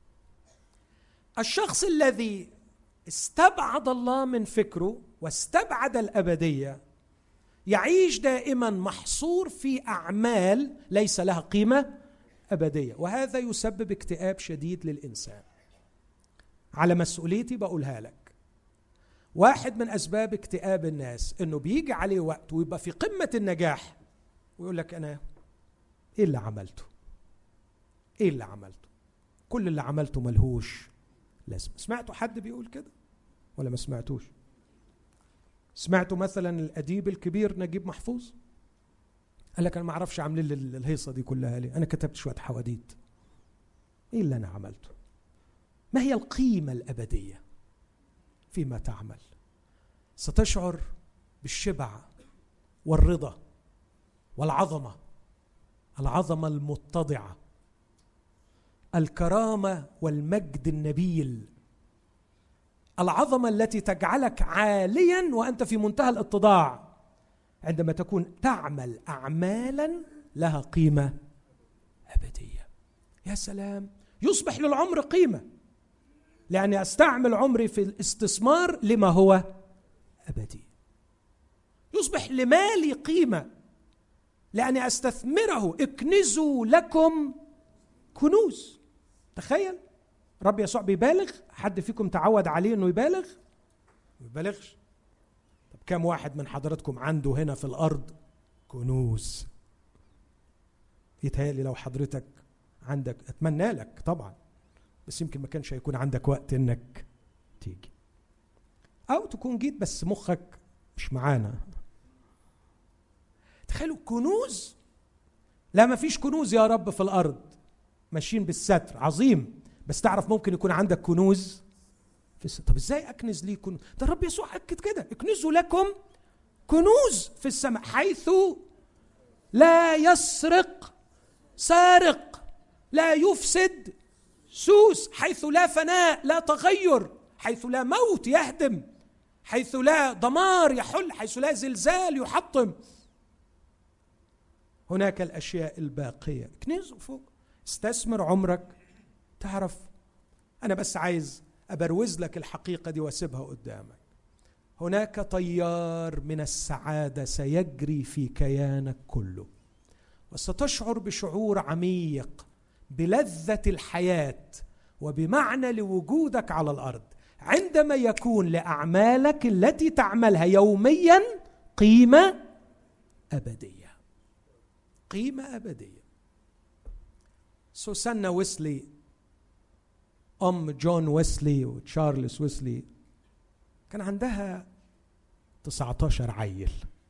الشخص الذي استبعد الله من فكره واستبعد الابديه يعيش دائما محصور في اعمال ليس لها قيمه ابديه وهذا يسبب اكتئاب شديد للانسان على مسؤوليتي بقولها لك واحد من اسباب اكتئاب الناس انه بيجي عليه وقت ويبقى في قمه النجاح ويقول لك انا ايه اللي عملته ايه اللي عملته كل اللي عملته ملهوش لازمه سمعتوا حد بيقول كده ولا ما سمعتوش سمعتوا مثلا الاديب الكبير نجيب محفوظ قال لك انا ما اعرفش عاملين لي الهيصه دي كلها ليه انا كتبت شويه حواديت ايه اللي انا عملته ما هي القيمه الابديه فيما تعمل ستشعر بالشبع والرضا والعظمه العظمه المتضعه الكرامه والمجد النبيل العظمه التي تجعلك عاليا وانت في منتهى الاتضاع عندما تكون تعمل اعمالا لها قيمه ابديه يا سلام يصبح للعمر قيمه لاني استعمل عمري في الاستثمار لما هو ابدي يصبح لمالي قيمه لاني استثمره اكنزوا لكم كنوز تخيل رب يسوع بيبالغ حد فيكم تعود عليه انه يبالغ ما يبالغش طب كم واحد من حضراتكم عنده هنا في الارض كنوز يتهيألي لو حضرتك عندك اتمنى لك طبعا بس يمكن ما كانش هيكون عندك وقت انك تيجي او تكون جيت بس مخك مش معانا تخيلوا كنوز لا ما فيش كنوز يا رب في الارض ماشيين بالستر عظيم بس تعرف ممكن يكون عندك كنوز في السماء طب ازاي اكنز لي كنوز ده الرب يسوع اكد كده اكنزوا لكم كنوز في السماء حيث لا يسرق سارق لا يفسد سوس حيث لا فناء لا تغير حيث لا موت يهدم حيث لا دمار يحل حيث لا زلزال يحطم هناك الاشياء الباقيه كنيزه فوق استثمر عمرك تعرف انا بس عايز ابروز لك الحقيقه دي واسيبها قدامك هناك طيار من السعاده سيجري في كيانك كله وستشعر بشعور عميق بلذه الحياه وبمعنى لوجودك على الارض عندما يكون لاعمالك التي تعملها يوميا قيمه ابديه قيمه ابديه سوسانا ويسلي أم جون ويسلي وتشارلز ويسلي كان عندها 19 عيل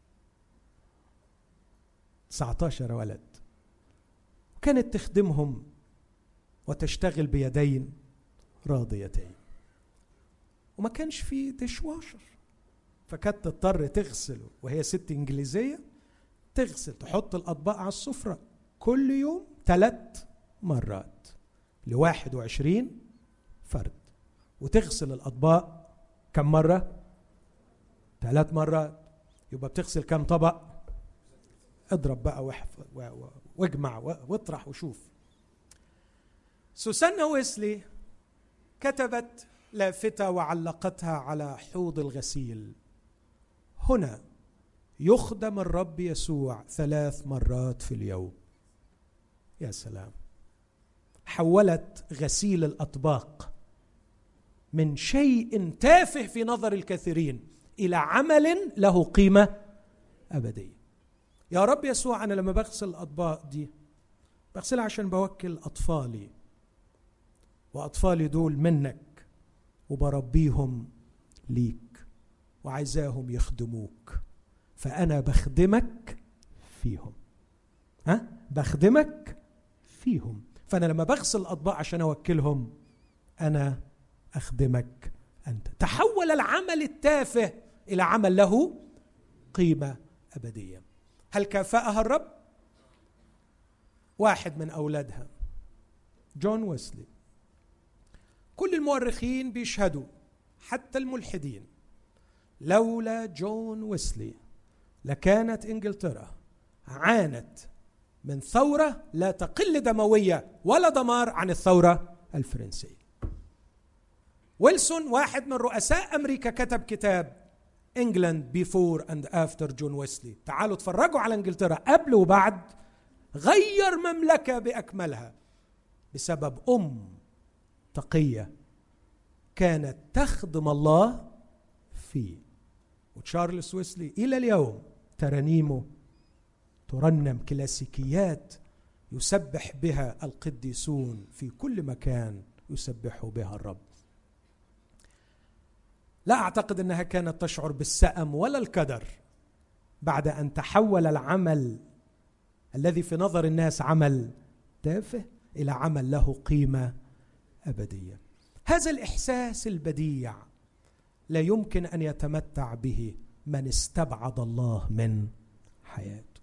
19 ولد وكانت تخدمهم وتشتغل بيدين راضيتين وما كانش في ديشواشر فكانت تضطر تغسل وهي ست انجليزيه تغسل تحط الاطباق على السفره كل يوم ثلاث مرات لواحد وعشرين فرد وتغسل الأطباق كم مرة؟ ثلاث مرات يبقى بتغسل كم طبق؟ اضرب بقى واجمع واطرح وشوف سوسنة ويسلي كتبت لافتة وعلقتها على حوض الغسيل هنا يخدم الرب يسوع ثلاث مرات في اليوم يا سلام حولت غسيل الاطباق من شيء تافه في نظر الكثيرين الى عمل له قيمه ابديه يا رب يسوع انا لما بغسل الاطباق دي بغسلها عشان بوكل اطفالي واطفالي دول منك وبربيهم ليك وعايزاهم يخدموك فانا بخدمك فيهم ها بخدمك فيهم فانا لما بغسل الاطباق عشان اوكلهم انا اخدمك انت تحول العمل التافه الى عمل له قيمه ابديه هل كافاها الرب واحد من اولادها جون ويسلي كل المؤرخين بيشهدوا حتى الملحدين لولا جون ويسلي لكانت انجلترا عانت من ثوره لا تقل دمويه ولا دمار عن الثوره الفرنسيه ويلسون واحد من رؤساء امريكا كتب كتاب انجلاند بيفور اند افتر جون ويسلي تعالوا اتفرجوا على انجلترا قبل وبعد غير مملكه باكملها بسبب ام تقيه كانت تخدم الله فيه وتشارلز ويسلي الى اليوم ترانيمه ترنم كلاسيكيات يسبح بها القديسون في كل مكان يسبح بها الرب لا اعتقد انها كانت تشعر بالسأم ولا الكدر بعد ان تحول العمل الذي في نظر الناس عمل تافه الى عمل له قيمه ابديه هذا الاحساس البديع لا يمكن ان يتمتع به من استبعد الله من حياته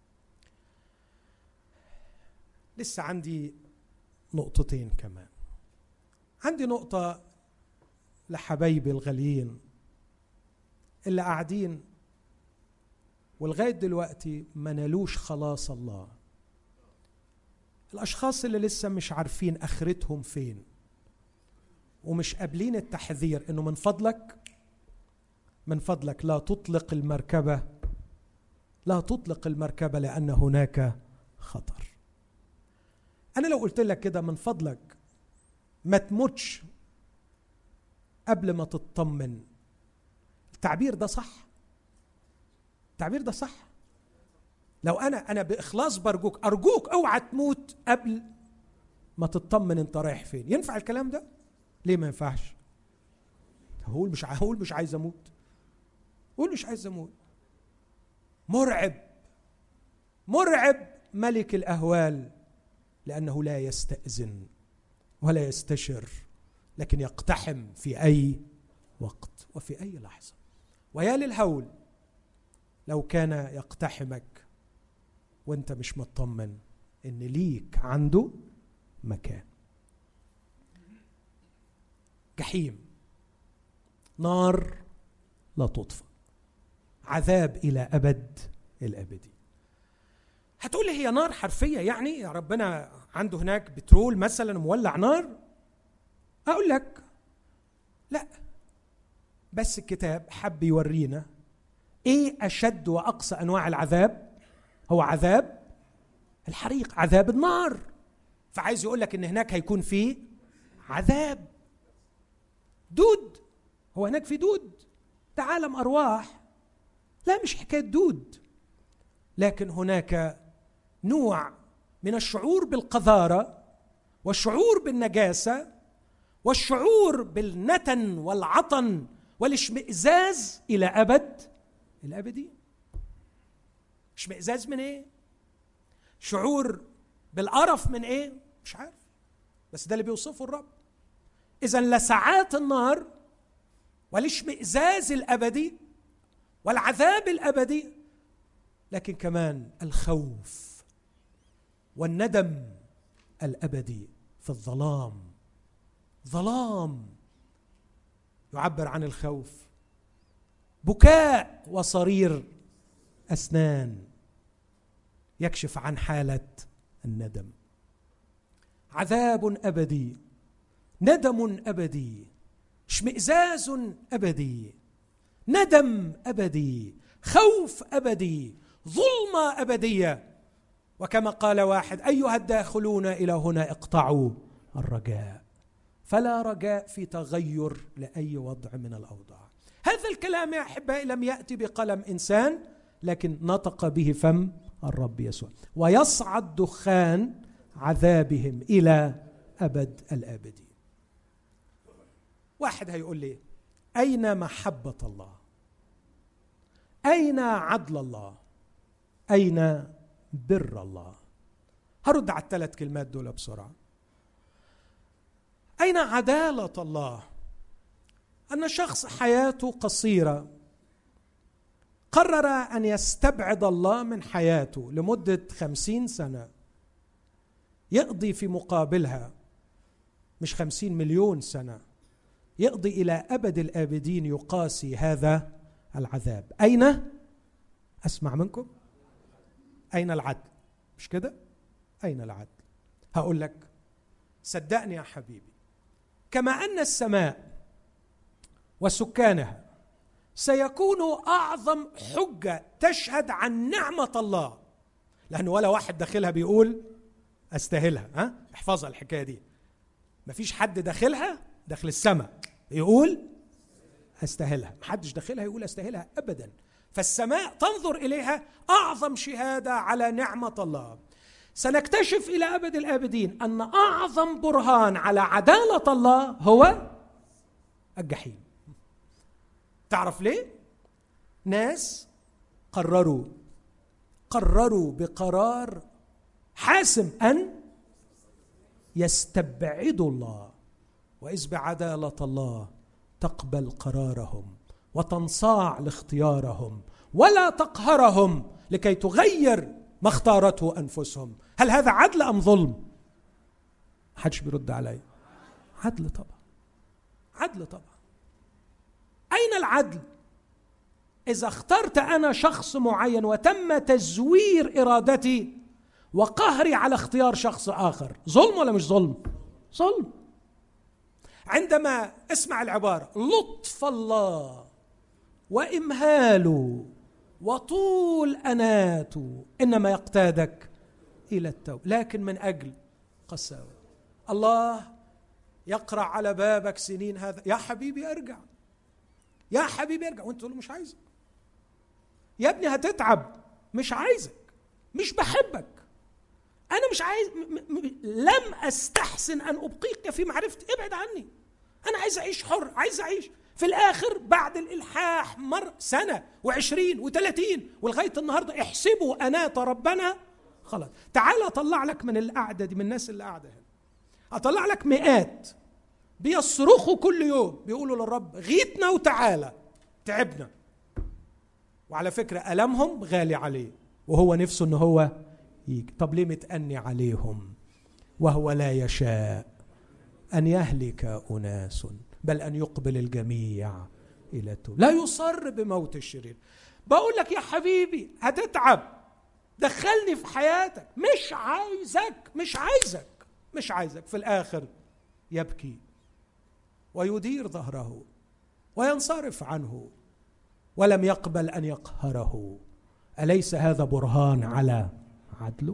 لسه عندي نقطتين كمان عندي نقطة لحبايبي الغاليين اللي قاعدين ولغاية دلوقتي ما نالوش خلاص الله الأشخاص اللي لسه مش عارفين آخرتهم فين ومش قابلين التحذير إنه من فضلك من فضلك لا تطلق المركبه لا تطلق المركبه لان هناك خطر انا لو قلت لك كده من فضلك ما تموتش قبل ما تطمن التعبير ده صح التعبير ده صح لو انا انا باخلاص برجوك ارجوك اوعى تموت قبل ما تطمن انت رايح فين ينفع الكلام ده ليه ما ينفعش هقول مش هقول مش عايز اموت قول مش عايز اموت مرعب مرعب ملك الاهوال لانه لا يستاذن ولا يستشر لكن يقتحم في اي وقت وفي اي لحظه ويا للهول لو كان يقتحمك وانت مش مطمن ان ليك عنده مكان جحيم نار لا تطفأ عذاب الى ابد الابدي هتقول لي هي نار حرفيه يعني يا ربنا عنده هناك بترول مثلا مولع نار اقول لك لا بس الكتاب حب يورينا ايه اشد واقصى انواع العذاب هو عذاب الحريق عذاب النار فعايز يقول لك ان هناك هيكون في عذاب دود هو هناك في دود ده عالم ارواح لا مش حكايه دود لكن هناك نوع من الشعور بالقذاره والشعور بالنجاسه والشعور بالنتن والعطن والاشمئزاز الى ابد الابدي اشمئزاز من ايه شعور بالقرف من ايه مش عارف بس ده اللي بيوصفه الرب اذا لسعات النار والاشمئزاز الابدي والعذاب الابدي لكن كمان الخوف والندم الابدي في الظلام ظلام يعبر عن الخوف بكاء وصرير اسنان يكشف عن حاله الندم عذاب ابدي ندم ابدي اشمئزاز ابدي ندم ابدي خوف ابدي ظلمه ابديه وكما قال واحد ايها الداخلون الى هنا اقطعوا الرجاء فلا رجاء في تغير لاي وضع من الاوضاع هذا الكلام يا احبائي لم ياتي بقلم انسان لكن نطق به فم الرب يسوع ويصعد دخان عذابهم الى ابد الابدين واحد هيقول لي اين محبه الله اين عدل الله اين بر الله هرد على الثلاث كلمات دول بسرعه اين عداله الله ان شخص حياته قصيره قرر ان يستبعد الله من حياته لمده خمسين سنه يقضي في مقابلها مش خمسين مليون سنه يقضي الى ابد الابدين يقاسي هذا العذاب اين اسمع منكم اين العدل مش كده اين العدل هقول لك صدقني يا حبيبي كما ان السماء وسكانها سيكون اعظم حجه تشهد عن نعمه الله لانه ولا واحد داخلها بيقول استاهلها ها احفظها الحكايه دي مفيش حد داخلها داخل السماء يقول استاهلها محدش داخلها يقول استاهلها ابدا فالسماء تنظر اليها اعظم شهاده على نعمه الله سنكتشف الى ابد الابدين ان اعظم برهان على عداله الله هو الجحيم تعرف ليه ناس قرروا قرروا بقرار حاسم ان يستبعدوا الله واذ بعداله الله تقبل قرارهم وتنصاع لاختيارهم ولا تقهرهم لكي تغير ما اختارته انفسهم هل هذا عدل ام ظلم حدش بيرد علي عدل طبعا عدل طبعا اين العدل اذا اخترت انا شخص معين وتم تزوير ارادتي وقهري على اختيار شخص اخر ظلم ولا مش ظلم ظلم عندما اسمع العباره لطف الله وامهاله وطول اناته انما يقتادك الى التوبه لكن من اجل قساوه الله يقرع على بابك سنين هذا يا حبيبي ارجع يا حبيبي ارجع وانت تقول مش عايزك يا ابني هتتعب مش عايزك مش بحبك انا مش عايز م- م- لم استحسن ان ابقيك في معرفتي ابعد عني انا عايز اعيش حر عايز اعيش في الاخر بعد الالحاح مر سنه وعشرين وثلاثين ولغايه النهارده احسبوا انات ربنا خلاص تعال اطلع لك من القعده دي من الناس اللي قاعده هنا اطلع لك مئات بيصرخوا كل يوم بيقولوا للرب غيتنا وتعالى تعبنا وعلى فكره المهم غالي عليه وهو نفسه ان هو يجي طب ليه متأني عليهم وهو لا يشاء أن يهلك أناس بل أن يقبل الجميع إلى التوبة لا يصر بموت الشرير بقول لك يا حبيبي هتتعب دخلني في حياتك مش عايزك مش عايزك مش عايزك في الآخر يبكي ويدير ظهره وينصرف عنه ولم يقبل أن يقهره أليس هذا برهان على عدله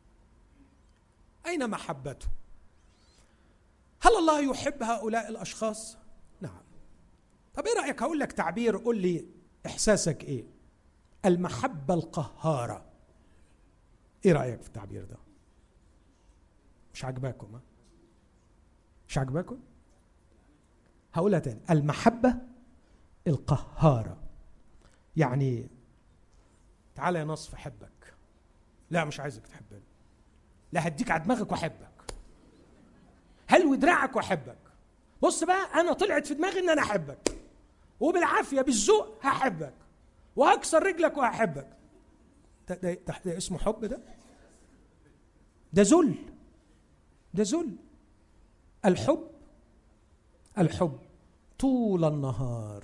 أين محبته هل الله يحب هؤلاء الاشخاص نعم طب ايه رايك هقول لك تعبير قول لي احساسك ايه المحبه القهاره ايه رايك في التعبير ده مش عاجباكم ها مش عاجباكم هقولها تاني المحبه القهاره يعني تعالى يا نصف احبك لا مش عايزك تحبني لا هديك على دماغك واحبك هلو دراعك واحبك بص بقى انا طلعت في دماغي ان انا احبك وبالعافيه بالذوق هحبك وهكسر رجلك وهحبك ده, ده, ده, ده اسمه حب ده ده ذل ده ذل الحب الحب طول النهار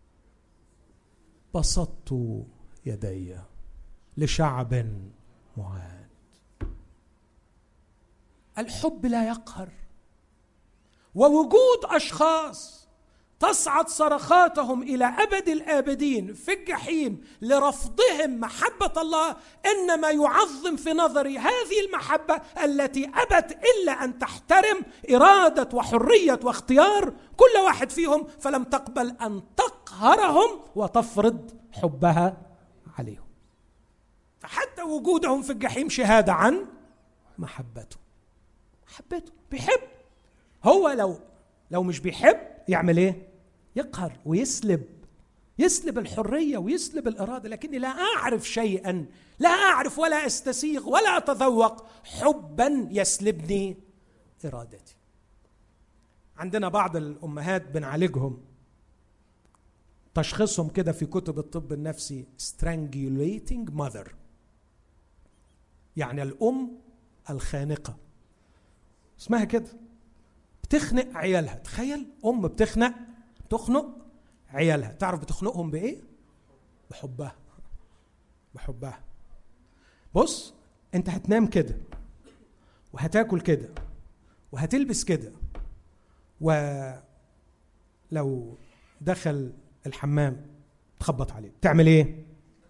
بسطت يدي لشعب معاد الحب لا يقهر ووجود اشخاص تصعد صرخاتهم الى ابد الابدين في الجحيم لرفضهم محبه الله انما يعظم في نظري هذه المحبه التي ابت الا ان تحترم اراده وحريه واختيار كل واحد فيهم فلم تقبل ان تقهرهم وتفرض حبها عليهم فحتى وجودهم في الجحيم شهاده عن محبته محبته بيحب هو لو لو مش بيحب يعمل ايه يقهر ويسلب يسلب الحريه ويسلب الاراده لكني لا اعرف شيئا لا اعرف ولا استسيغ ولا اتذوق حبا يسلبني ارادتي عندنا بعض الامهات بنعالجهم تشخيصهم كده في كتب الطب النفسي strangulating mother يعني الام الخانقه اسمها كده بتخنق عيالها تخيل ام بتخنق تخنق عيالها تعرف بتخنقهم بايه بحبها بحبها بص انت هتنام كده وهتاكل كده وهتلبس كده ولو دخل الحمام تخبط عليه تعمل ايه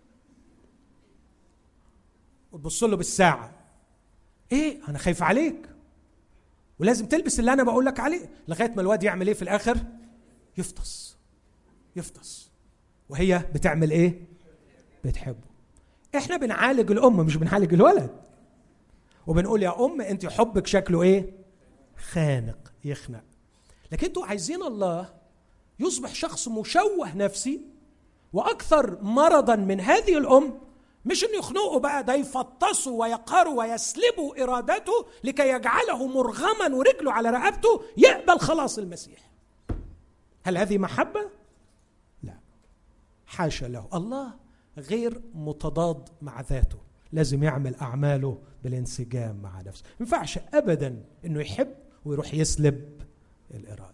وتبص له بالساعه ايه انا خايف عليك ولازم تلبس اللي انا بقول لك عليه لغايه ما الواد يعمل ايه في الاخر يفطس يفطس وهي بتعمل ايه بتحبه احنا بنعالج الام مش بنعالج الولد وبنقول يا ام انت حبك شكله ايه خانق يخنق لكن انتوا عايزين الله يصبح شخص مشوه نفسي واكثر مرضا من هذه الام مش انه يخنقوا بقى ده يفطسوا ويقهروا ويسلبوا ارادته لكي يجعله مرغما ورجله على رقبته يقبل خلاص المسيح هل هذه محبه لا حاشا له الله غير متضاد مع ذاته لازم يعمل اعماله بالانسجام مع نفسه ما ينفعش ابدا انه يحب ويروح يسلب الاراده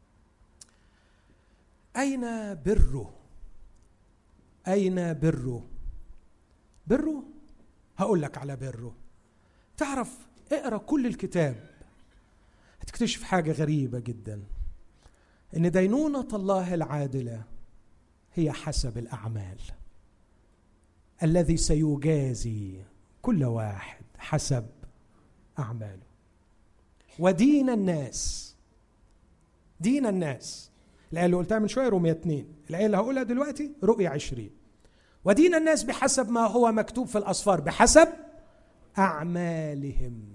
اين بره اين بره بره هقول لك على بره تعرف اقرا كل الكتاب هتكتشف حاجه غريبه جدا ان دينونه الله العادله هي حسب الاعمال الذي سيجازي كل واحد حسب اعماله ودين الناس دين الناس الآية اللي قلتها من شوية رومية اثنين الآية اللي هقولها دلوقتي رؤية عشرين ودين الناس بحسب ما هو مكتوب في الأصفار بحسب أعمالهم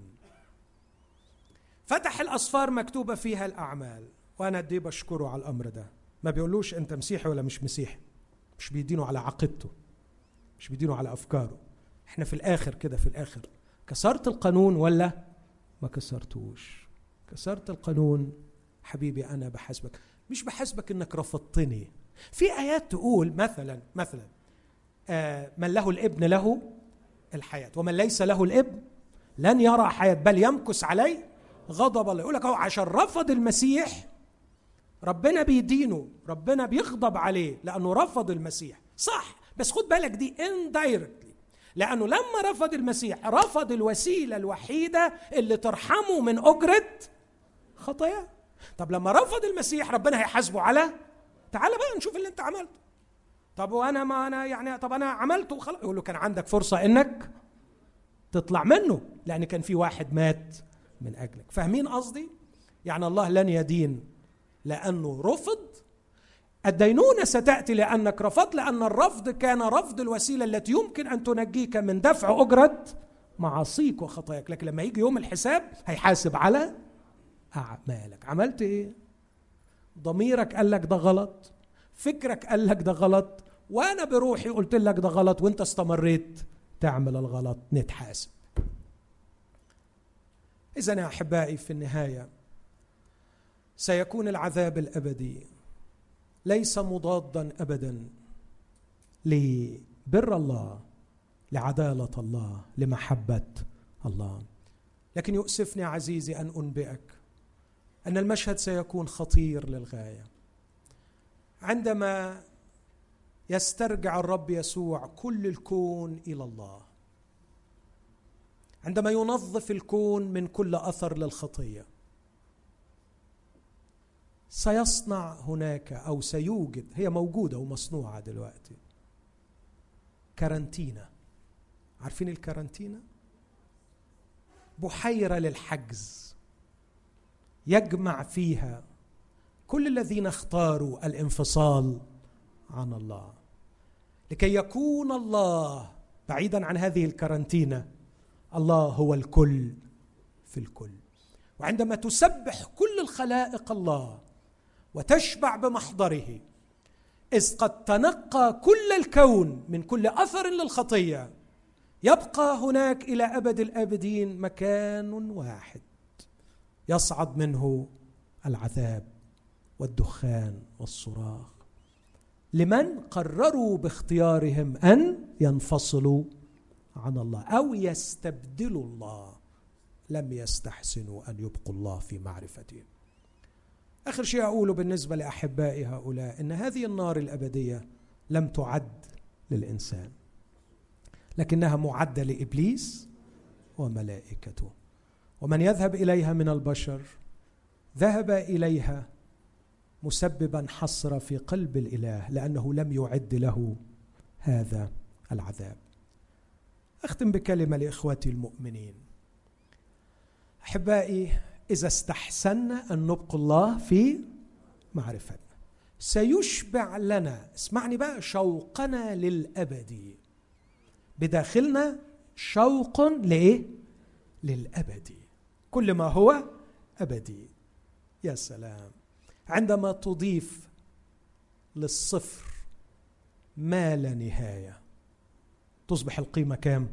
فتح الأصفار مكتوبة فيها الأعمال وأنا قد بشكره على الأمر ده ما بيقولوش أنت مسيحي ولا مش مسيحي مش بيدينوا على عقيدته مش بيدينوا على أفكاره احنا في الآخر كده في الآخر كسرت القانون ولا ما كسرتوش كسرت القانون حبيبي أنا بحسبك مش بحسبك انك رفضتني في ايات تقول مثلا مثلا آه من له الابن له الحياه ومن ليس له الابن لن يرى حياه بل يمكث عليه غضب الله يقول لك اهو عشان رفض المسيح ربنا بيدينه ربنا بيغضب عليه لانه رفض المسيح صح بس خد بالك دي اندايركتلي لانه لما رفض المسيح رفض الوسيله الوحيده اللي ترحمه من اجره خطاياه طب لما رفض المسيح ربنا هيحاسبه على تعالى بقى نشوف اللي انت عملته طب وانا ما انا يعني طب انا عملته وخلاص يقول له كان عندك فرصه انك تطلع منه لان كان في واحد مات من اجلك فاهمين قصدي يعني الله لن يدين لانه رفض الدينونة ستأتي لأنك رفضت لأن الرفض كان رفض الوسيلة التي يمكن أن تنجيك من دفع أجرة معاصيك وخطاياك لكن لما يجي يوم الحساب هيحاسب على أعمالك عملت إيه؟ ضميرك قال لك ده غلط فكرك قال لك ده غلط وأنا بروحي قلت لك ده غلط وأنت استمريت تعمل الغلط نتحاسب إذا يا أحبائي في النهاية سيكون العذاب الأبدي ليس مضادا أبدا لبر الله لعدالة الله لمحبة الله لكن يؤسفني عزيزي أن أنبئك ان المشهد سيكون خطير للغايه عندما يسترجع الرب يسوع كل الكون الى الله عندما ينظف الكون من كل اثر للخطيه سيصنع هناك او سيوجد هي موجوده ومصنوعه دلوقتي كارانتينا عارفين الكارانتينا بحيره للحجز يجمع فيها كل الذين اختاروا الانفصال عن الله لكي يكون الله بعيدا عن هذه الكارانتينا الله هو الكل في الكل وعندما تسبح كل الخلائق الله وتشبع بمحضره اذ قد تنقى كل الكون من كل اثر للخطيه يبقى هناك الى ابد الابدين مكان واحد يصعد منه العذاب والدخان والصراخ لمن قرروا باختيارهم ان ينفصلوا عن الله او يستبدلوا الله لم يستحسنوا ان يبقوا الله في معرفتهم اخر شيء اقوله بالنسبه لاحبائي هؤلاء ان هذه النار الابديه لم تعد للانسان لكنها معده لابليس وملائكته ومن يذهب اليها من البشر ذهب اليها مسببا حسره في قلب الاله لانه لم يعد له هذا العذاب اختم بكلمه لاخوتي المؤمنين احبائي اذا استحسنا ان نبقى الله في معرفتنا سيشبع لنا اسمعني بقى شوقنا للابد بداخلنا شوق لايه للابد كل ما هو ابدي يا سلام عندما تضيف للصفر ما لا نهايه تصبح القيمه كام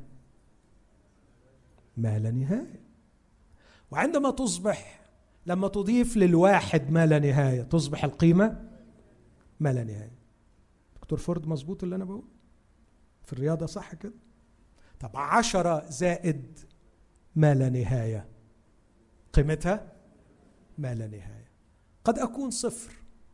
ما لا نهايه وعندما تصبح لما تضيف للواحد ما لا نهايه تصبح القيمه ما لا نهايه دكتور فورد مظبوط اللي انا بقول في الرياضه صح كده طب عشرة زائد ما لا نهايه قيمتها ما لا نهايه قد اكون صفر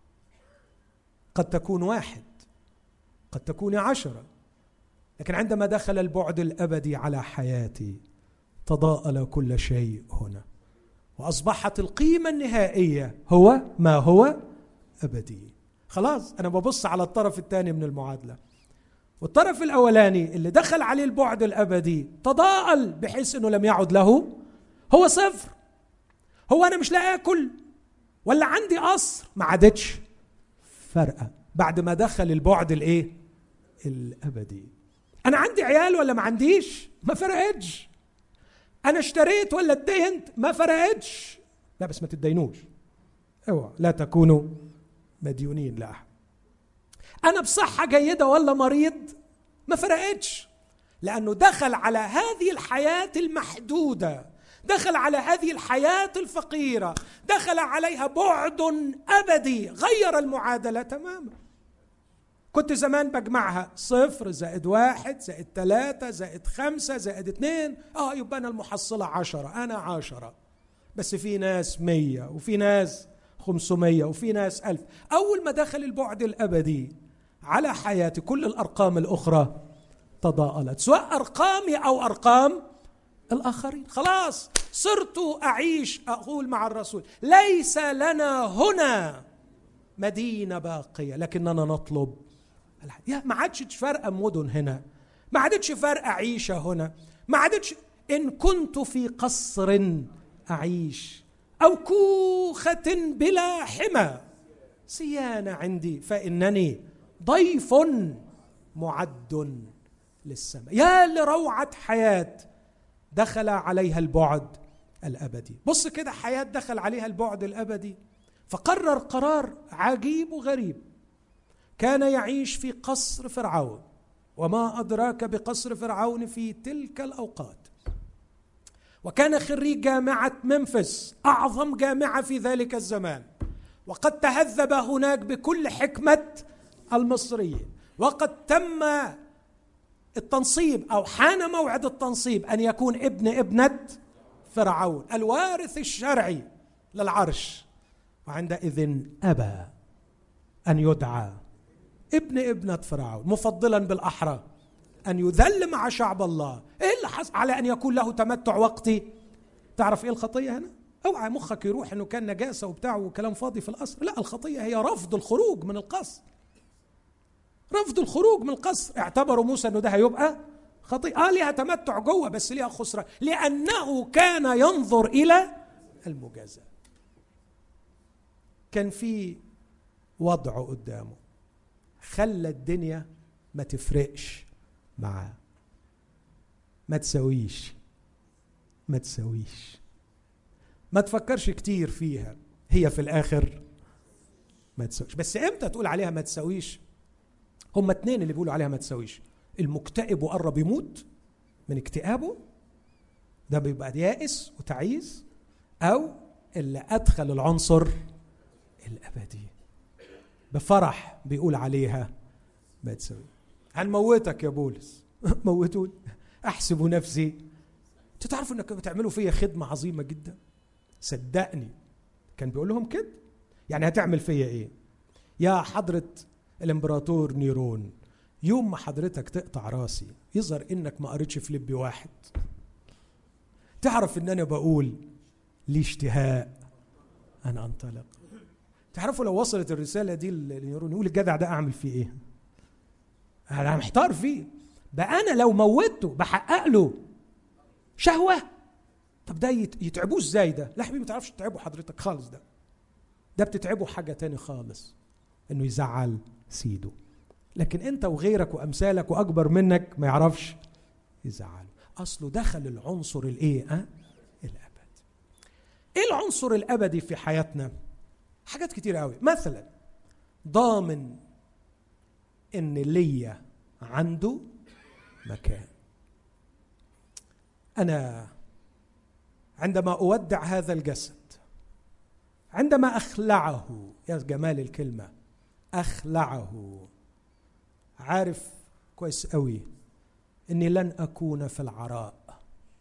قد تكون واحد قد تكون عشره لكن عندما دخل البعد الابدي على حياتي تضاءل كل شيء هنا واصبحت القيمه النهائيه هو ما هو ابدي خلاص انا ببص على الطرف الثاني من المعادله والطرف الاولاني اللي دخل عليه البعد الابدي تضاءل بحيث انه لم يعد له هو صفر هو انا مش لاقي اكل ولا عندي قصر ما عادتش فارقه بعد ما دخل البعد الايه الابدي انا عندي عيال ولا ما عنديش ما فرقتش انا اشتريت ولا اتدهنت ما فرقتش لا بس ما تتدينوش اوعى لا تكونوا مديونين لاحد انا بصحه جيده ولا مريض ما فرقتش لانه دخل على هذه الحياه المحدوده دخل على هذه الحياه الفقيره دخل عليها بعد ابدي غير المعادله تماما كنت زمان بجمعها صفر زائد واحد زائد ثلاثة زائد خمسة زائد اثنين اه يبقى أنا المحصلة عشرة أنا عشرة بس في ناس مية وفي ناس خمسمية وفي ناس ألف أول ما دخل البعد الأبدي على حياتي كل الأرقام الأخرى تضاءلت سواء أرقامي أو أرقام الآخرين خلاص صرت أعيش أقول مع الرسول ليس لنا هنا مدينة باقية لكننا نطلب يا ما عادش فارقه مدن هنا ما عادتش فارقه عيشه هنا ما عادتش ان كنت في قصر اعيش او كوخه بلا حمى سيانه عندي فانني ضيف معد للسماء يا لروعه حياه دخل عليها البعد الابدي بص كده حياه دخل عليها البعد الابدي فقرر قرار عجيب وغريب كان يعيش في قصر فرعون وما ادراك بقصر فرعون في تلك الاوقات وكان خريج جامعه منفس اعظم جامعه في ذلك الزمان وقد تهذب هناك بكل حكمه المصريين وقد تم التنصيب او حان موعد التنصيب ان يكون ابن ابنه فرعون الوارث الشرعي للعرش وعندئذ ابى ان يدعى ابن ابنة فرعون مفضلا بالأحرى أن يذل مع شعب الله إيه اللي يبحث على ان يكون له تمتع وقتي تعرف ايه الخطيه هنا اوعى مخك يروح انه كان نجاسه وبتاع وكلام فاضي في القصر لا الخطيه هي رفض الخروج من القصر رفض الخروج من القصر اعتبروا موسى انه ده هيبقى خطيئة اه ليها تمتع جوه بس ليها خسرة لأنه كان ينظر إلى المجازاة كان في وضع قدامه خلى الدنيا ما تفرقش معاه ما تسويش ما تسويش ما تفكرش كتير فيها هي في الآخر ما تسويش بس امتى تقول عليها ما تسويش هما اتنين اللي بيقولوا عليها ما تسويش المكتئب وقرب يموت من اكتئابه ده بيبقى يائس وتعيس او اللي ادخل العنصر الابدي بفرح بيقول عليها ما تسوي هنموتك يا بولس موتوني احسب نفسي انتوا تعرفوا انك بتعملوا فيا خدمه عظيمه جدا صدقني كان بيقول لهم كده يعني هتعمل فيا ايه يا حضره الامبراطور نيرون يوم ما حضرتك تقطع راسي يظهر انك ما قريتش فيليبي واحد تعرف ان انا بقول لي اشتهاء ان انطلق تعرفوا لو وصلت الرساله دي لنيرون يقول الجدع ده اعمل فيه ايه انا محتار فيه بقى انا لو موتته بحقق له شهوه طب ده يتعبوه ازاي ده لا حبيبي ما تعرفش تتعبه حضرتك خالص ده ده بتتعبه حاجه تاني خالص انه يزعل سيده لكن انت وغيرك وامثالك واكبر منك ما يعرفش يزعله اصله دخل العنصر الايه أه؟ الابد ايه العنصر الابدي في حياتنا حاجات كتير قوي مثلا ضامن ان ليا عنده مكان انا عندما اودع هذا الجسد عندما اخلعه يا جمال الكلمه اخلعه عارف كويس قوي اني لن اكون في العراء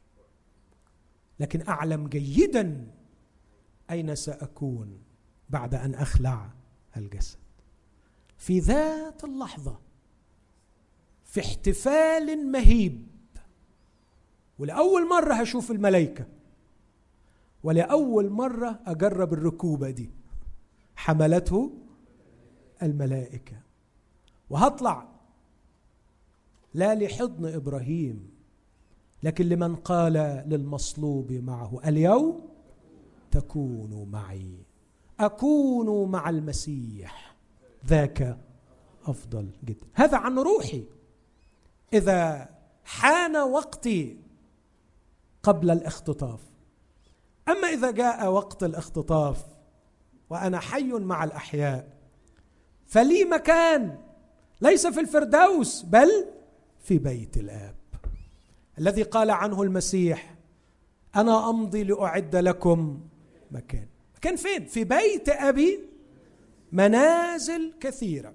لكن اعلم جيدا اين ساكون بعد ان اخلع الجسد في ذات اللحظه في احتفال مهيب ولاول مره هشوف الملائكه ولاول مره اجرب الركوبه دي حملته الملائكه وهطلع لا لحضن ابراهيم لكن لمن قال للمصلوب معه اليوم تكون معي اكون مع المسيح ذاك افضل جدا هذا عن روحي اذا حان وقتي قبل الاختطاف اما اذا جاء وقت الاختطاف وانا حي مع الاحياء فلي مكان ليس في الفردوس بل في بيت الاب الذي قال عنه المسيح انا امضي لاعد لكم مكان مكان فين في بيت ابي منازل كثيره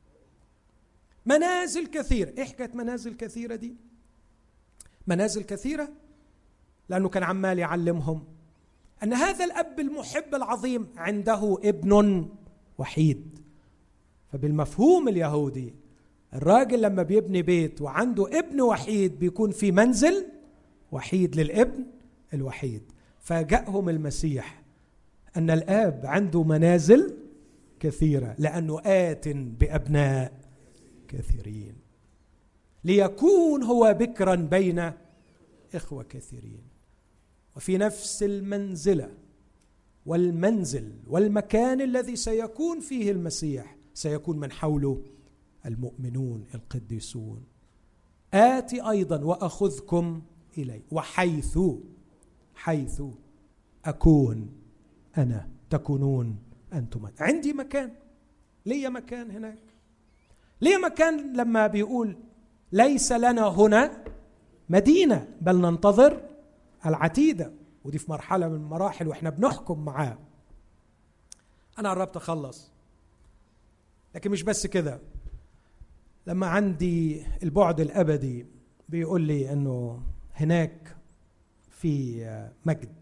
منازل كثيره ايه حكايه منازل كثيره دي منازل كثيره لانه كان عمال يعلمهم ان هذا الاب المحب العظيم عنده ابن وحيد فبالمفهوم اليهودي الراجل لما بيبني بيت وعنده ابن وحيد بيكون في منزل وحيد للابن الوحيد فجاءهم المسيح ان الاب عنده منازل كثيره لانه ات بابناء كثيرين ليكون هو بكرا بين اخوه كثيرين وفي نفس المنزله والمنزل والمكان الذي سيكون فيه المسيح سيكون من حوله المؤمنون القديسون آتي أيضا وأخذكم إلي وحيث حيث أكون أنا تكونون أنتم عندي مكان لي مكان هناك لي مكان لما بيقول ليس لنا هنا مدينة بل ننتظر العتيدة ودي في مرحلة من المراحل واحنا بنحكم معاه أنا قربت أخلص لكن مش بس كده لما عندي البعد الابدي بيقول لي انه هناك في مجد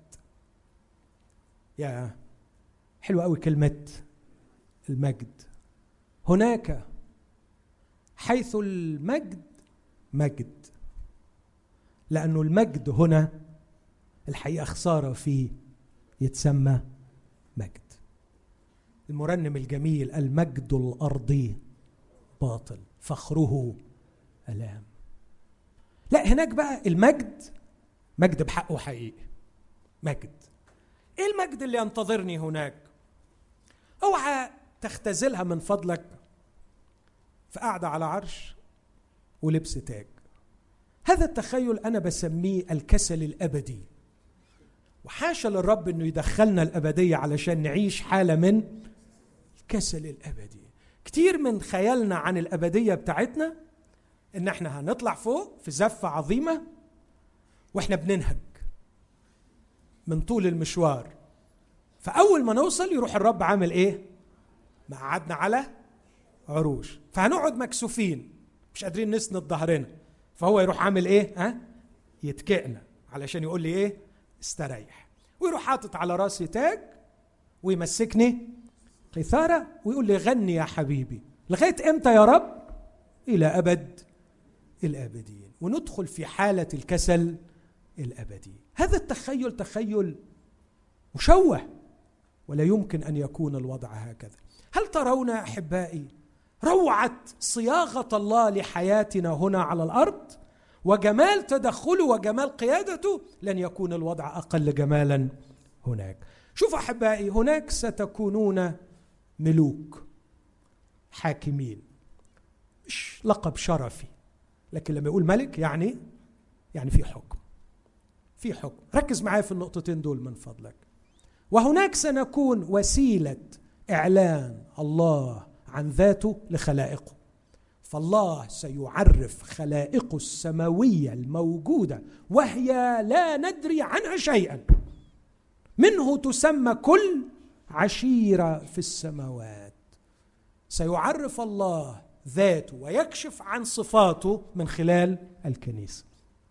يا حلوه قوي كلمه المجد هناك حيث المجد مجد لانه المجد هنا الحقيقه خساره فيه يتسمى مجد المرنم الجميل المجد الارضي باطل فخره الام لا هناك بقى المجد مجد بحقه حقيقي مجد ايه المجد اللي ينتظرني هناك اوعى تختزلها من فضلك في قاعدة على عرش ولبس تاج هذا التخيل أنا بسميه الكسل الأبدي وحاشا للرب أنه يدخلنا الأبدية علشان نعيش حالة من الكسل الأبدي كتير من خيالنا عن الأبدية بتاعتنا إن احنا هنطلع فوق في زفة عظيمة واحنا بننهج من طول المشوار فأول ما نوصل يروح الرب عامل إيه؟ مقعدنا على عروش فهنقعد مكسوفين مش قادرين نسند ظهرنا فهو يروح عامل ايه ها يتكئنا علشان يقول لي ايه استريح ويروح حاطط على راسي تاج ويمسكني قيثارة ويقول لي غني يا حبيبي لغاية امتى يا رب إلى أبد الآبدين وندخل في حالة الكسل الأبدي هذا التخيل تخيل مشوه ولا يمكن أن يكون الوضع هكذا هل ترون أحبائي روعه صياغه الله لحياتنا هنا على الارض وجمال تدخله وجمال قيادته لن يكون الوضع اقل جمالا هناك شوف احبائي هناك ستكونون ملوك حاكمين مش لقب شرفي لكن لما يقول ملك يعني يعني في حكم في حكم ركز معايا في النقطتين دول من فضلك وهناك سنكون وسيله اعلان الله عن ذاته لخلائقه فالله سيعرف خلائقه السماويه الموجوده وهي لا ندري عنها شيئا منه تسمى كل عشيره في السماوات سيعرف الله ذاته ويكشف عن صفاته من خلال الكنيسه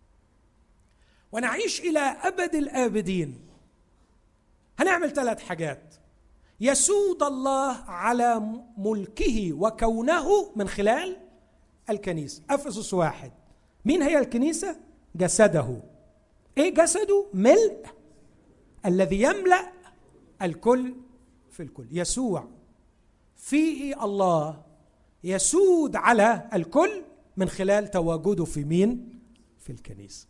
ونعيش الى ابد الابدين هنعمل ثلاث حاجات يسود الله على ملكه وكونه من خلال الكنيسة أفسس واحد مين هي الكنيسة؟ جسده إيه جسده؟ ملء الذي يملأ الكل في الكل يسوع فيه الله يسود على الكل من خلال تواجده في مين؟ في الكنيسة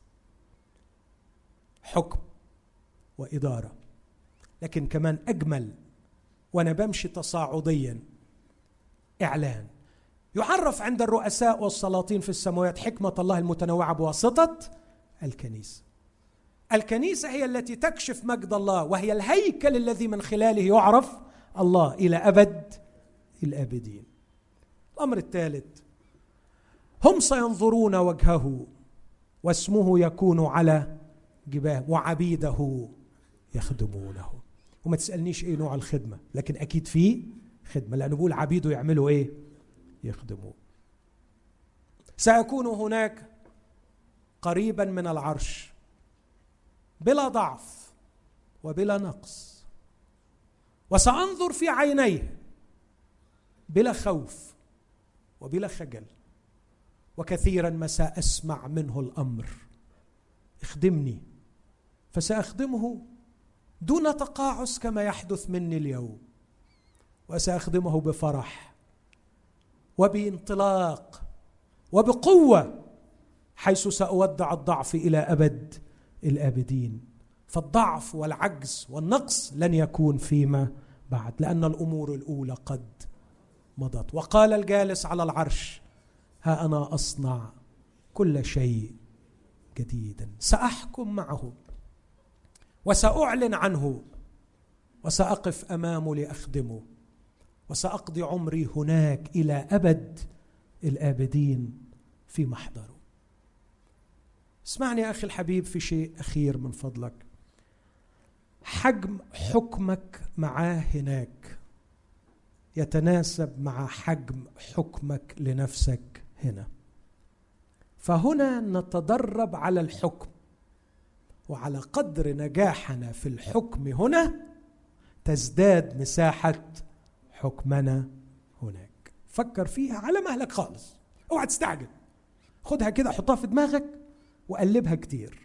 حكم وإدارة لكن كمان أجمل وانا بمشي تصاعديا اعلان يعرف عند الرؤساء والسلاطين في السماوات حكمه الله المتنوعه بواسطه الكنيسه الكنيسه هي التي تكشف مجد الله وهي الهيكل الذي من خلاله يعرف الله الى ابد الابدين الامر الثالث هم سينظرون وجهه واسمه يكون على جباه وعبيده يخدمونه وما تسالنيش ايه نوع الخدمه لكن اكيد في خدمه لانه بيقول عبيده يعملوا ايه يخدموه سيكون هناك قريبا من العرش بلا ضعف وبلا نقص وسانظر في عينيه بلا خوف وبلا خجل وكثيرا ما ساسمع منه الامر اخدمني فساخدمه دون تقاعس كما يحدث مني اليوم وساخدمه بفرح وبانطلاق وبقوه حيث ساودع الضعف الى ابد الابدين فالضعف والعجز والنقص لن يكون فيما بعد لان الامور الاولى قد مضت وقال الجالس على العرش ها انا اصنع كل شيء جديدا ساحكم معه وساعلن عنه وساقف امامه لاخدمه وساقضي عمري هناك الى ابد الابدين في محضره اسمعني يا اخي الحبيب في شيء اخير من فضلك حجم حكمك معاه هناك يتناسب مع حجم حكمك لنفسك هنا فهنا نتدرب على الحكم وعلى قدر نجاحنا في الحكم هنا تزداد مساحه حكمنا هناك فكر فيها على مهلك خالص اوعى تستعجل خدها كده حطها في دماغك وقلبها كتير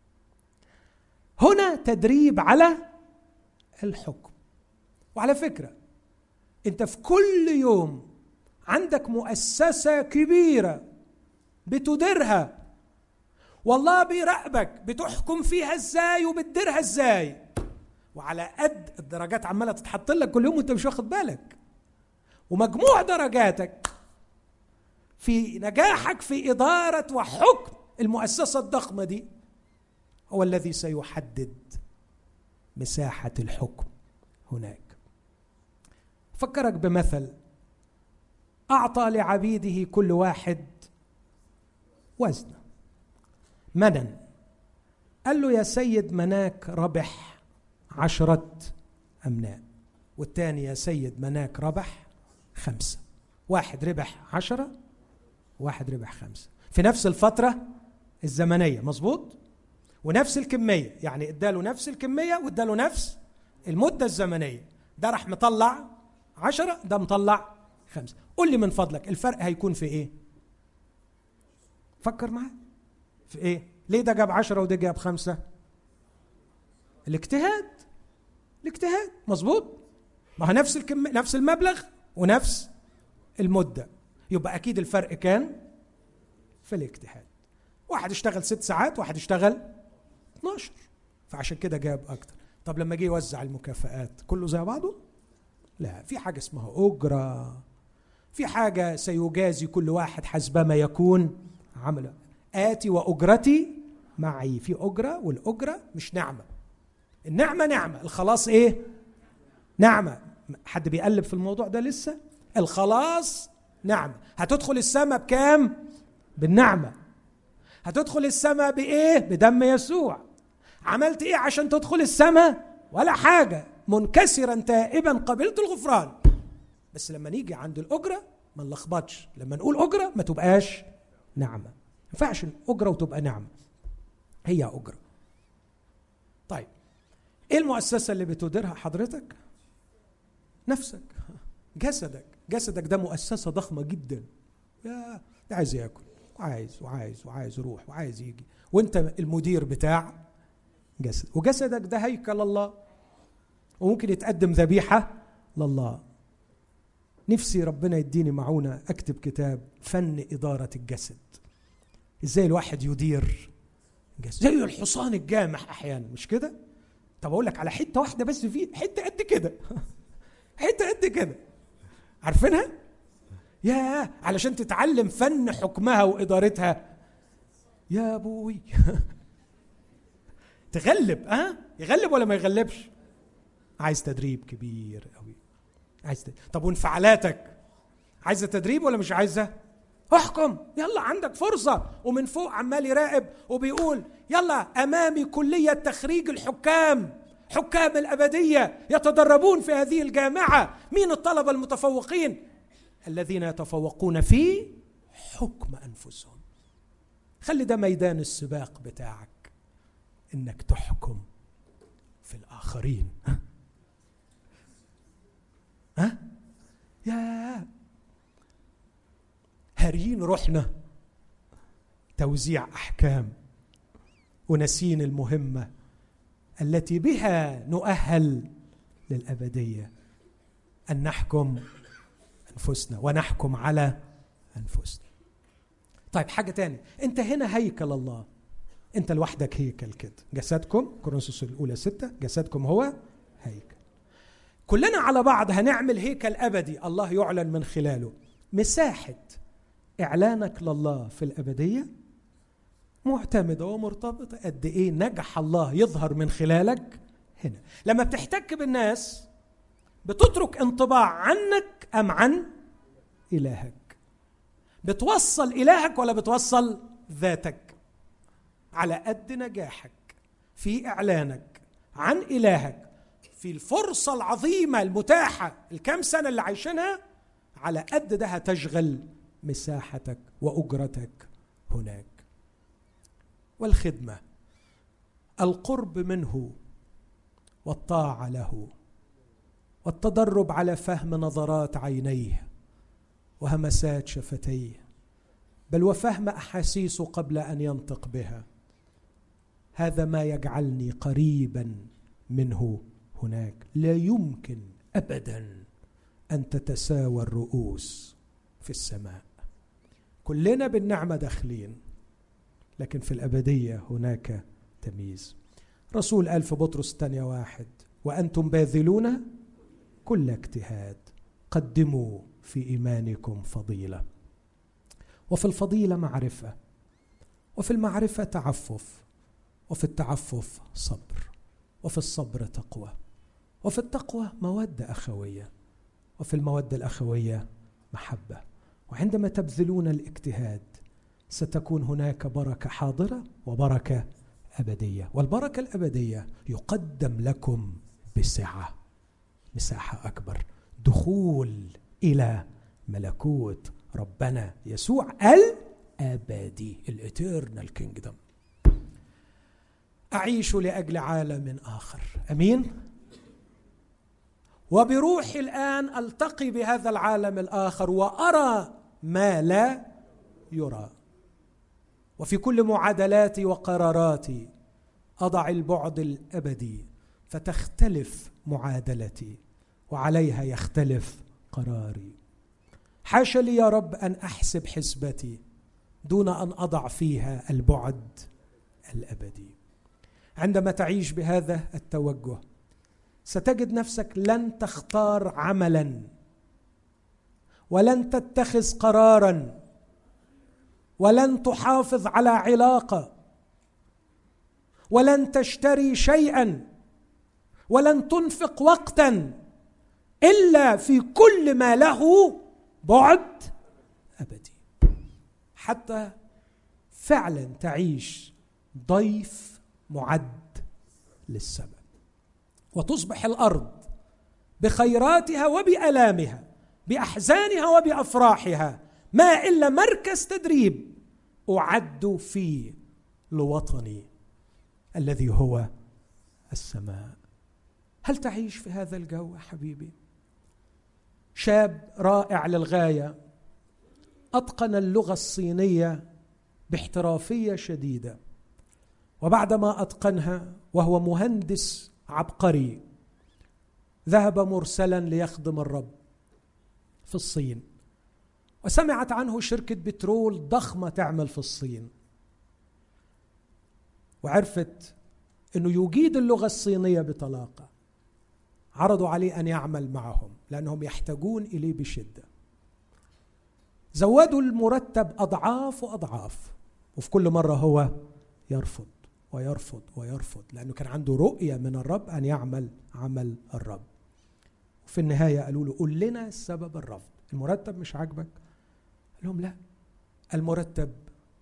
هنا تدريب على الحكم وعلى فكره انت في كل يوم عندك مؤسسه كبيره بتديرها والله بيراقبك بتحكم فيها ازاي وبتديرها ازاي وعلى قد الدرجات عماله تتحط لك كل يوم وانت مش واخد بالك ومجموع درجاتك في نجاحك في اداره وحكم المؤسسه الضخمه دي هو الذي سيحدد مساحه الحكم هناك فكرك بمثل اعطى لعبيده كل واحد وزنه منن قال له يا سيد مناك ربح عشرة أمناء والثاني يا سيد مناك ربح خمسة واحد ربح عشرة واحد ربح خمسة في نفس الفترة الزمنية مظبوط ونفس الكمية يعني اداله نفس الكمية واداله نفس المدة الزمنية ده راح مطلع عشرة ده مطلع خمسة قول لي من فضلك الفرق هيكون في ايه فكر معايا في ايه ليه ده جاب عشرة وده جاب خمسة الاجتهاد الاجتهاد مظبوط ما هو نفس الكم... نفس المبلغ ونفس المدة يبقى أكيد الفرق كان في الاجتهاد واحد اشتغل ست ساعات واحد اشتغل 12 فعشان كده جاب أكتر طب لما جه يوزع المكافآت كله زي بعضه لا في حاجة اسمها أجرة في حاجة سيجازي كل واحد حسب ما يكون عمله آتي وأجرتي معي في أجرة والأجرة مش نعمة النعمة نعمة الخلاص إيه نعمة حد بيقلب في الموضوع ده لسه الخلاص نعمة هتدخل السماء بكام بالنعمة هتدخل السماء بإيه بدم يسوع عملت إيه عشان تدخل السماء ولا حاجة منكسرا تائبا قبلت الغفران بس لما نيجي عند الأجرة ما نلخبطش لما نقول أجرة ما تبقاش نعمة ما ينفعش أجرة وتبقى نعمة هي أجرة طيب ايه المؤسسة اللي بتديرها حضرتك؟ نفسك جسدك جسدك ده مؤسسة ضخمة جدا يا ده عايز ياكل وعايز وعايز وعايز يروح وعايز يجي وانت المدير بتاع جسد وجسدك ده هيكل الله وممكن يتقدم ذبيحة لله نفسي ربنا يديني معونة أكتب كتاب فن إدارة الجسد إزاي الواحد يدير جسد زي الحصان الجامح أحيانا مش كده طب أقول لك على حتة واحدة بس فيه حتة قد كده حتة قد كده عارفينها يا علشان تتعلم فن حكمها وإدارتها يا أبوي تغلب ها أه؟ يغلب ولا ما يغلبش عايز تدريب كبير قوي عايز تدريب. طب وانفعالاتك عايزه تدريب ولا مش عايزه احكم يلا عندك فرصة ومن فوق عمال يراقب وبيقول يلا أمامي كلية تخريج الحكام حكام الأبدية يتدربون في هذه الجامعة مين الطلبة المتفوقين الذين يتفوقون في حكم أنفسهم خلي ده ميدان السباق بتاعك إنك تحكم في الآخرين ها ها يا هاريين روحنا توزيع احكام ونسين المهمه التي بها نؤهل للابديه ان نحكم انفسنا ونحكم على انفسنا طيب حاجه تاني انت هنا هيكل الله انت لوحدك هيكل كده جسدكم كورنثوس الاولى ستة جسدكم هو هيكل كلنا على بعض هنعمل هيكل ابدي الله يعلن من خلاله مساحه اعلانك لله في الابديه معتمده ومرتبطه قد ايه نجح الله يظهر من خلالك هنا لما بتحتك بالناس بتترك انطباع عنك ام عن الهك بتوصل الهك ولا بتوصل ذاتك على قد نجاحك في اعلانك عن الهك في الفرصه العظيمه المتاحه الكام سنه اللي عايشينها على قد ده هتشغل مساحتك واجرتك هناك والخدمه القرب منه والطاعه له والتدرب على فهم نظرات عينيه وهمسات شفتيه بل وفهم احاسيسه قبل ان ينطق بها هذا ما يجعلني قريبا منه هناك لا يمكن ابدا ان تتساوى الرؤوس في السماء كلنا بالنعمه داخلين لكن في الابديه هناك تمييز رسول قال في بطرس الثانيه واحد وانتم باذلون كل اجتهاد قدموا في ايمانكم فضيله وفي الفضيله معرفه وفي المعرفه تعفف وفي التعفف صبر وفي الصبر تقوى وفي التقوى موده اخويه وفي الموده الاخويه محبه وعندما تبذلون الاجتهاد ستكون هناك بركه حاضره وبركه ابديه والبركه الابديه يقدم لكم بسعه مساحه اكبر دخول الى ملكوت ربنا يسوع الابدي الاترنال كينجدم اعيش لاجل عالم اخر امين وبروحي الان التقي بهذا العالم الاخر وارى ما لا يرى وفي كل معادلاتي وقراراتي اضع البعد الابدي فتختلف معادلتي وعليها يختلف قراري حاشا لي يا رب ان احسب حسبتي دون ان اضع فيها البعد الابدي عندما تعيش بهذا التوجه ستجد نفسك لن تختار عملا ولن تتخذ قرارا ولن تحافظ على علاقه ولن تشتري شيئا ولن تنفق وقتا الا في كل ما له بعد ابدي حتى فعلا تعيش ضيف معد للسماء وتصبح الارض بخيراتها وبالامها باحزانها وبافراحها ما الا مركز تدريب اعد فيه لوطني الذي هو السماء هل تعيش في هذا الجو حبيبي شاب رائع للغايه اتقن اللغه الصينيه باحترافيه شديده وبعدما اتقنها وهو مهندس عبقري ذهب مرسلا ليخدم الرب في الصين وسمعت عنه شركه بترول ضخمه تعمل في الصين وعرفت انه يجيد اللغه الصينيه بطلاقه عرضوا عليه ان يعمل معهم لانهم يحتاجون اليه بشده زودوا المرتب اضعاف واضعاف وفي كل مره هو يرفض ويرفض ويرفض لانه كان عنده رؤيه من الرب ان يعمل عمل الرب وفي النهايه قالوا له قول لنا سبب الرفض المرتب مش عاجبك قال لهم لا المرتب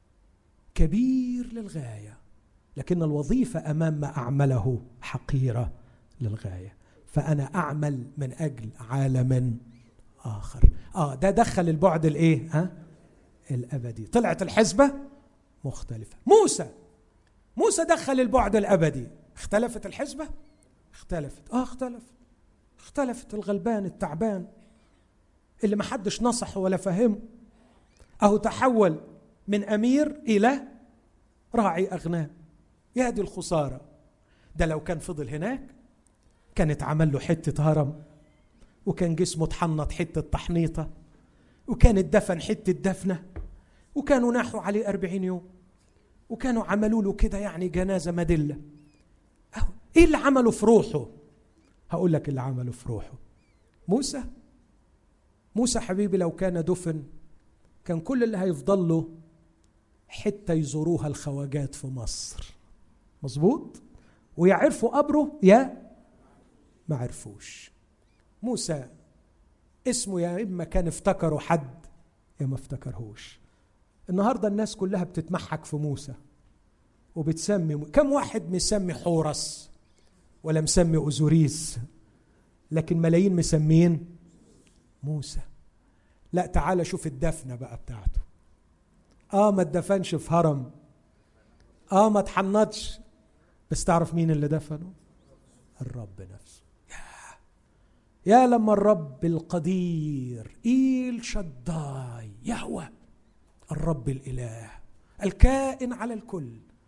كبير للغايه لكن الوظيفه امام ما اعمله حقيره للغايه فانا اعمل من اجل عالم اخر اه ده دخل البعد الايه ها الابدي طلعت الحسبه مختلفه موسى موسى دخل البعد الابدي اختلفت الحسبه اختلفت اه اختلفت اختلفت الغلبان التعبان اللي ما حدش نصحه ولا فهمه اهو تحول من امير الى راعي اغنام يا دي الخساره ده لو كان فضل هناك كان اتعمل له حته هرم وكان جسمه اتحنط حته تحنيطه وكان اتدفن حته دفنه وكانوا ناحوا عليه أربعين يوم وكانوا عملوا له كده يعني جنازة مدلة أهو إيه اللي عمله في روحه هقول لك اللي عمله في روحه موسى موسى حبيبي لو كان دفن كان كل اللي هيفضل له حتة يزوروها الخواجات في مصر مظبوط ويعرفوا قبره يا ما عرفوش موسى اسمه يا اما كان افتكروا حد يا ما افتكرهوش النهارده الناس كلها بتتمحك في موسى وبتسمي كم واحد مسمي حورس ولا مسمي اوزوريس لكن ملايين مسمين موسى لا تعالى شوف الدفنه بقى بتاعته اه ما اتدفنش في هرم اه ما اتحنطش بس تعرف مين اللي دفنه الرب نفسه يا يا لما الرب القدير إيل شداي يهوى الرب الإله الكائن على الكل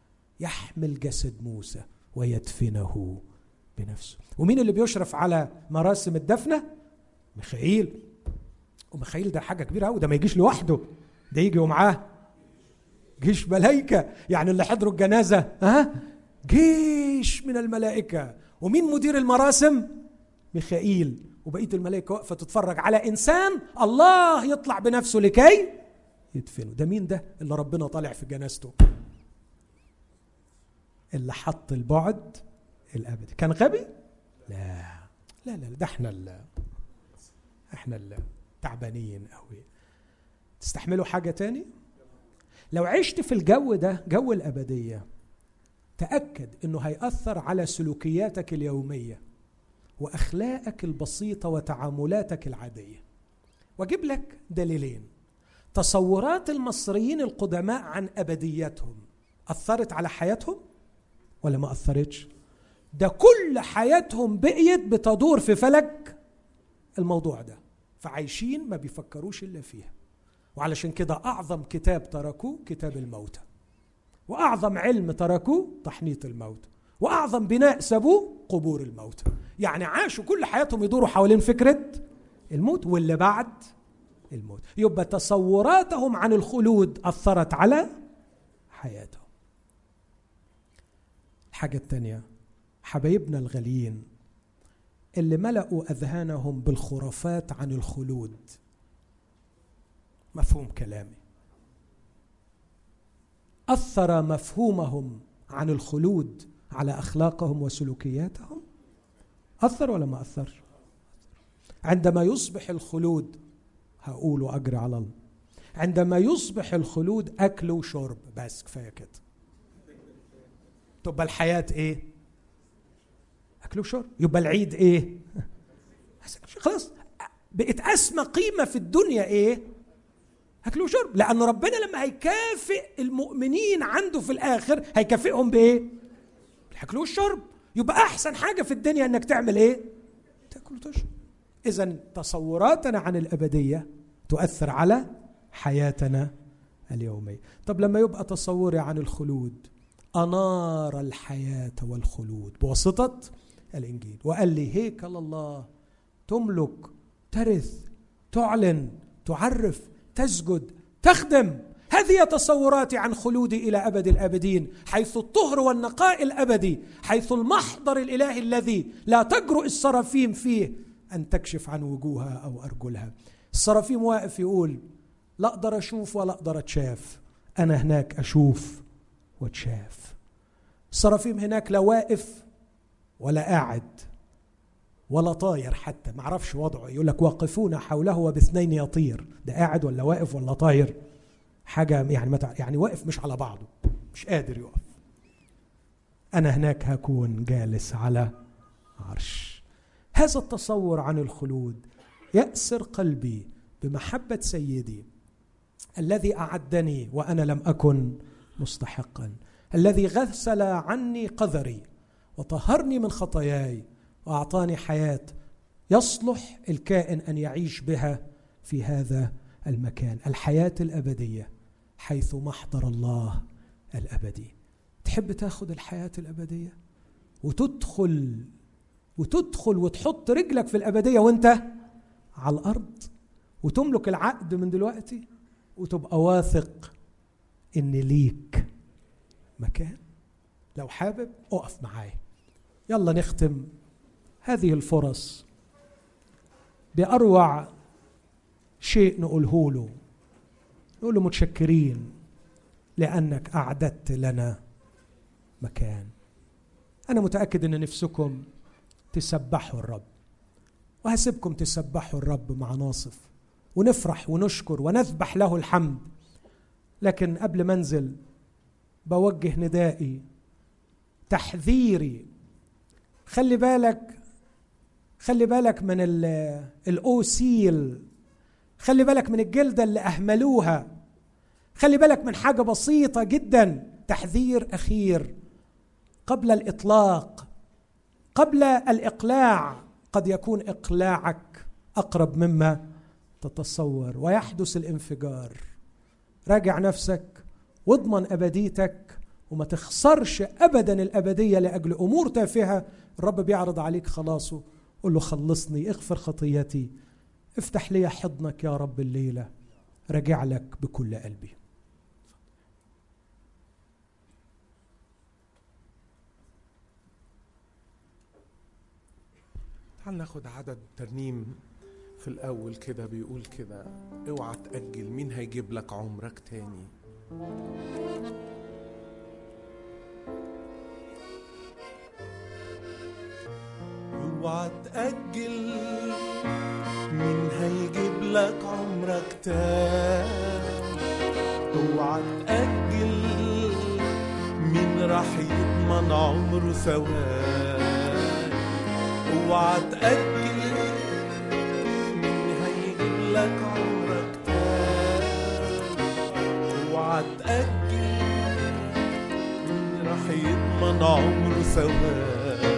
يحمل جسد موسى ويدفنه بنفسه ومين اللي بيشرف على مراسم الدفنه ميخائيل وميخائيل ده حاجه كبيره قوي ده ما يجيش لوحده ده يجي ومعاه جيش ملائكه يعني اللي حضروا الجنازه ها جيش من الملائكه ومين مدير المراسم ميخائيل وبقيه الملائكه واقفه تتفرج على انسان الله يطلع بنفسه لكي يدفنه ده مين ده اللي ربنا طالع في جنازته اللي حط البعد الابدي كان غبي لا لا لا ده احنا ال احنا التعبانين قوي تستحملوا حاجه تاني لو عشت في الجو ده جو الابديه تاكد انه هياثر على سلوكياتك اليوميه واخلاقك البسيطه وتعاملاتك العاديه واجيب لك دليلين تصورات المصريين القدماء عن ابديتهم اثرت على حياتهم ولا ما اثرتش ده كل حياتهم بقيت بتدور في فلك الموضوع ده فعايشين ما بيفكروش الا فيها وعلشان كده اعظم كتاب تركوه كتاب الموتى واعظم علم تركوه تحنيط الموت واعظم بناء سابوه قبور الموتى يعني عاشوا كل حياتهم يدوروا حوالين فكره الموت واللي بعد الموت يبقى تصوراتهم عن الخلود اثرت على حياتهم الحاجه الثانيه حبايبنا الغاليين اللي ملأوا أذهانهم بالخرافات عن الخلود مفهوم كلامي أثر مفهومهم عن الخلود على أخلاقهم وسلوكياتهم أثر ولا ما أثر عندما يصبح الخلود هقول وأجري على الله عندما يصبح الخلود أكل وشرب بس كفاية كده تبقى الحياة إيه اكل وشرب يبقى العيد ايه خلاص بقت اسمى قيمه في الدنيا ايه اكل وشرب لان ربنا لما هيكافئ المؤمنين عنده في الاخر هيكافئهم بايه الاكل والشرب يبقى احسن حاجه في الدنيا انك تعمل ايه تاكل وتشرب اذا تصوراتنا عن الابديه تؤثر على حياتنا اليوميه طب لما يبقى تصوري عن الخلود انار الحياه والخلود بواسطه الانجيل وقال لي هيكل الله تملك ترث تعلن تعرف تسجد تخدم هذه تصوراتي عن خلودي الى ابد الابدين حيث الطهر والنقاء الابدي حيث المحضر الالهي الذي لا تجرؤ السرافيم فيه ان تكشف عن وجوهها او ارجلها السرافيم واقف يقول لا اقدر اشوف ولا اقدر اتشاف انا هناك اشوف واتشاف السرافيم هناك لا واقف ولا قاعد ولا طاير حتى ما اعرفش وضعه يقول لك واقفون حوله وباثنين يطير ده قاعد ولا واقف ولا طاير حاجه يعني متع... يعني واقف مش على بعضه مش قادر يقف انا هناك هكون جالس على عرش هذا التصور عن الخلود يأسر قلبي بمحبة سيدي الذي أعدني وأنا لم أكن مستحقا الذي غسل عني قذري وطهرني من خطاياي واعطاني حياه يصلح الكائن ان يعيش بها في هذا المكان الحياه الابديه حيث محضر الله الابدي تحب تاخذ الحياه الابديه وتدخل وتدخل وتحط رجلك في الابديه وانت على الارض وتملك العقد من دلوقتي وتبقى واثق ان ليك مكان لو حابب اقف معايا يلا نختم هذه الفرص باروع شيء نقوله له نقول له متشكرين لانك اعددت لنا مكان انا متاكد ان نفسكم تسبحوا الرب وهسيبكم تسبحوا الرب مع ناصف ونفرح ونشكر ونذبح له الحمد لكن قبل ما انزل بوجه ندائي تحذيري خلي بالك خلي بالك من الاوسيل خلي بالك من الجلدة اللي أهملوها خلي بالك من حاجة بسيطة جدا تحذير أخير قبل الإطلاق قبل الإقلاع قد يكون إقلاعك أقرب مما تتصور ويحدث الانفجار راجع نفسك واضمن أبديتك وما تخسرش ابدا الابديه لاجل امور تافهه الرب بيعرض عليك خلاصه قل له خلصني اغفر خطيتي افتح لي حضنك يا رب الليله راجع لك بكل قلبي تعال ناخد عدد ترنيم في الأول كده بيقول كده اوعى تأجل مين هيجيب لك عمرك تاني اوعى تأجل مين هيجيب لك عمرك تاني اوعى تأجل مين راح يضمن عمره ثواني اوعى تأجل مين هيجيب لك عمرك تاني اوعى تأجل مين راح يضمن عمره ثواني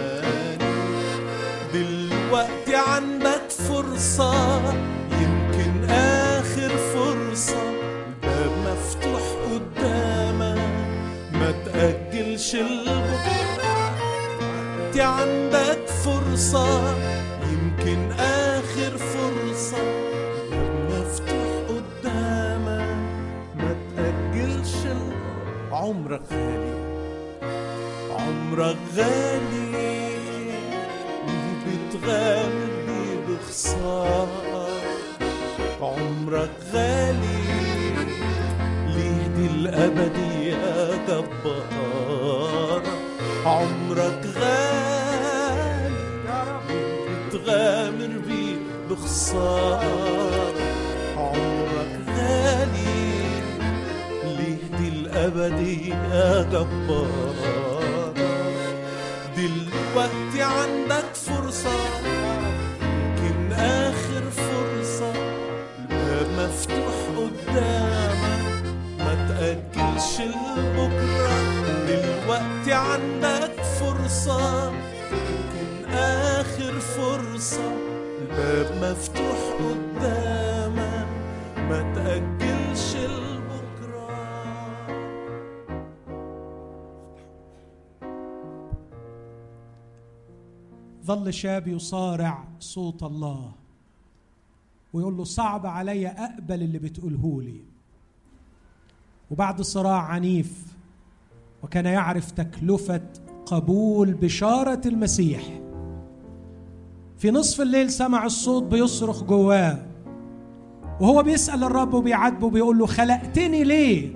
دلوقتي عندك فرصة يمكن آخر فرصة الباب مفتوح قدامك ما تأجلش البكرة دلوقتي عندك فرصة يمكن آخر فرصة الباب مفتوح قدامك ما تأجلش ال- عمرك غالي عمرك غالي ليه بتغامر بيه بخسارة عمرك غالي ليه دي الأبدية جبارة عمرك غالي يا رب بتغامر بيه بخسارة عمرك غالي ليه دي الأبدية جبارة دلوقتي عندك فرصة يمكن آخر فرصة الباب مفتوح قدامك ما تأجلش لبكرة دلوقتي عندك فرصة يمكن آخر فرصة الباب مفتوح قدامك ما تأجلش لبكرة ظل شاب يصارع صوت الله ويقول له صعب علي اقبل اللي بتقوله لي وبعد صراع عنيف وكان يعرف تكلفه قبول بشاره المسيح في نصف الليل سمع الصوت بيصرخ جواه وهو بيسال الرب وبيعاتبه وبيقول له خلقتني ليه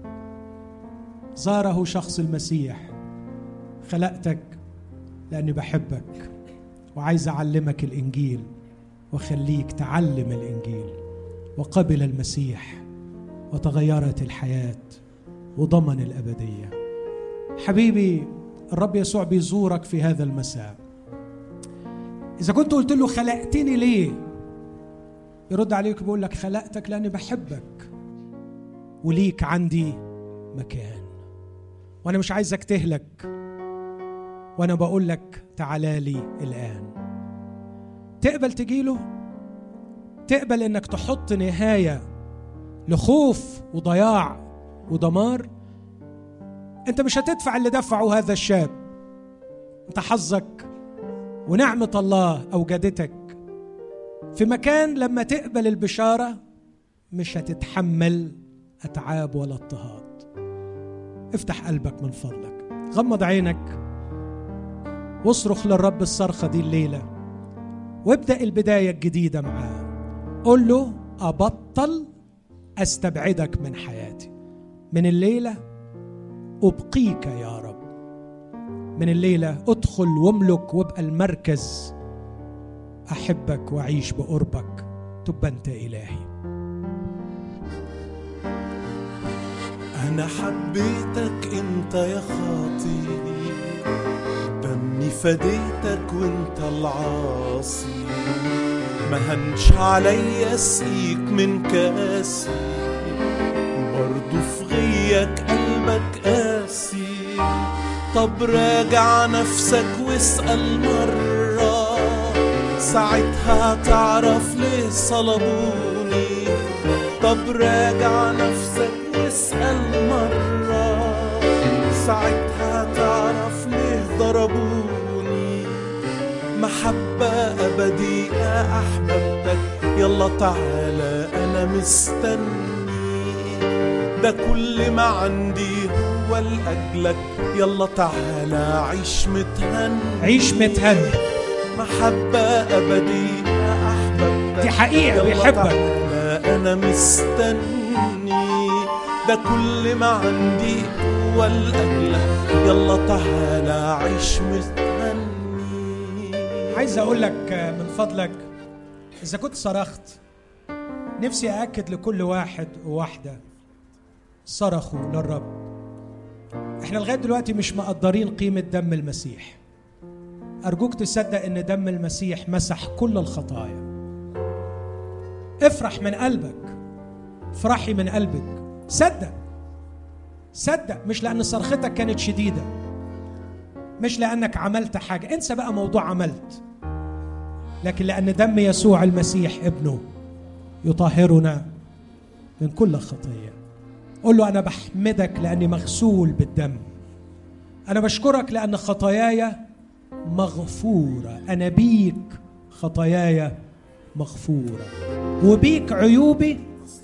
زاره شخص المسيح خلقتك لاني بحبك وعايز اعلمك الانجيل وخليك تعلم الانجيل وقبل المسيح وتغيرت الحياه وضمن الابديه حبيبي الرب يسوع بيزورك في هذا المساء اذا كنت قلت له خلقتني ليه يرد عليك بيقول لك خلقتك لاني بحبك وليك عندي مكان وانا مش عايزك تهلك وانا بقول لك تعالى لي الان تقبل تجيله تقبل انك تحط نهايه لخوف وضياع ودمار انت مش هتدفع اللي دفعه هذا الشاب انت حظك ونعمه الله اوجدتك في مكان لما تقبل البشاره مش هتتحمل اتعاب ولا اضطهاد افتح قلبك من فضلك غمض عينك واصرخ للرب الصرخة دي الليلة وابدأ البداية الجديدة معاه قول له أبطل أستبعدك من حياتي من الليلة أبقيك يا رب من الليلة أدخل واملك وابقى المركز أحبك وأعيش بقربك تبقى أنت إلهي أنا حبيتك أنت يا خاطي دمي فديتك وأنت العاصي ما هنش عليا اسقيك من كاسي برضو في غيك قلبك قاسي طب راجع نفسك واسأل مرة ساعتها تعرف ليه صلبوني طب راجع نفسك واسأل مرة ساعتها قربوني محبة أبدية أحببتك يلا تعالى أنا مستني ده كل ما عندي هو لأجلك يلا تعالى عيش متهني عيش متهني محبة أبدية أحببتك دي حقيقة يلا بيحبك تعالى أنا مستني ده كل ما عندي هو لأجلك يلا تعالى عيش مستني عايز اقول لك من فضلك اذا كنت صرخت نفسي ااكد لكل واحد وواحده صرخوا للرب احنا لغايه دلوقتي مش مقدرين قيمه دم المسيح ارجوك تصدق ان دم المسيح مسح كل الخطايا افرح من قلبك افرحي من قلبك صدق صدق مش لان صرختك كانت شديده مش لانك عملت حاجه انسى بقى موضوع عملت لكن لان دم يسوع المسيح ابنه يطهرنا من كل خطيه قل له انا بحمدك لاني مغسول بالدم انا بشكرك لان خطاياي مغفوره انا بيك خطاياي مغفوره وبيك عيوبي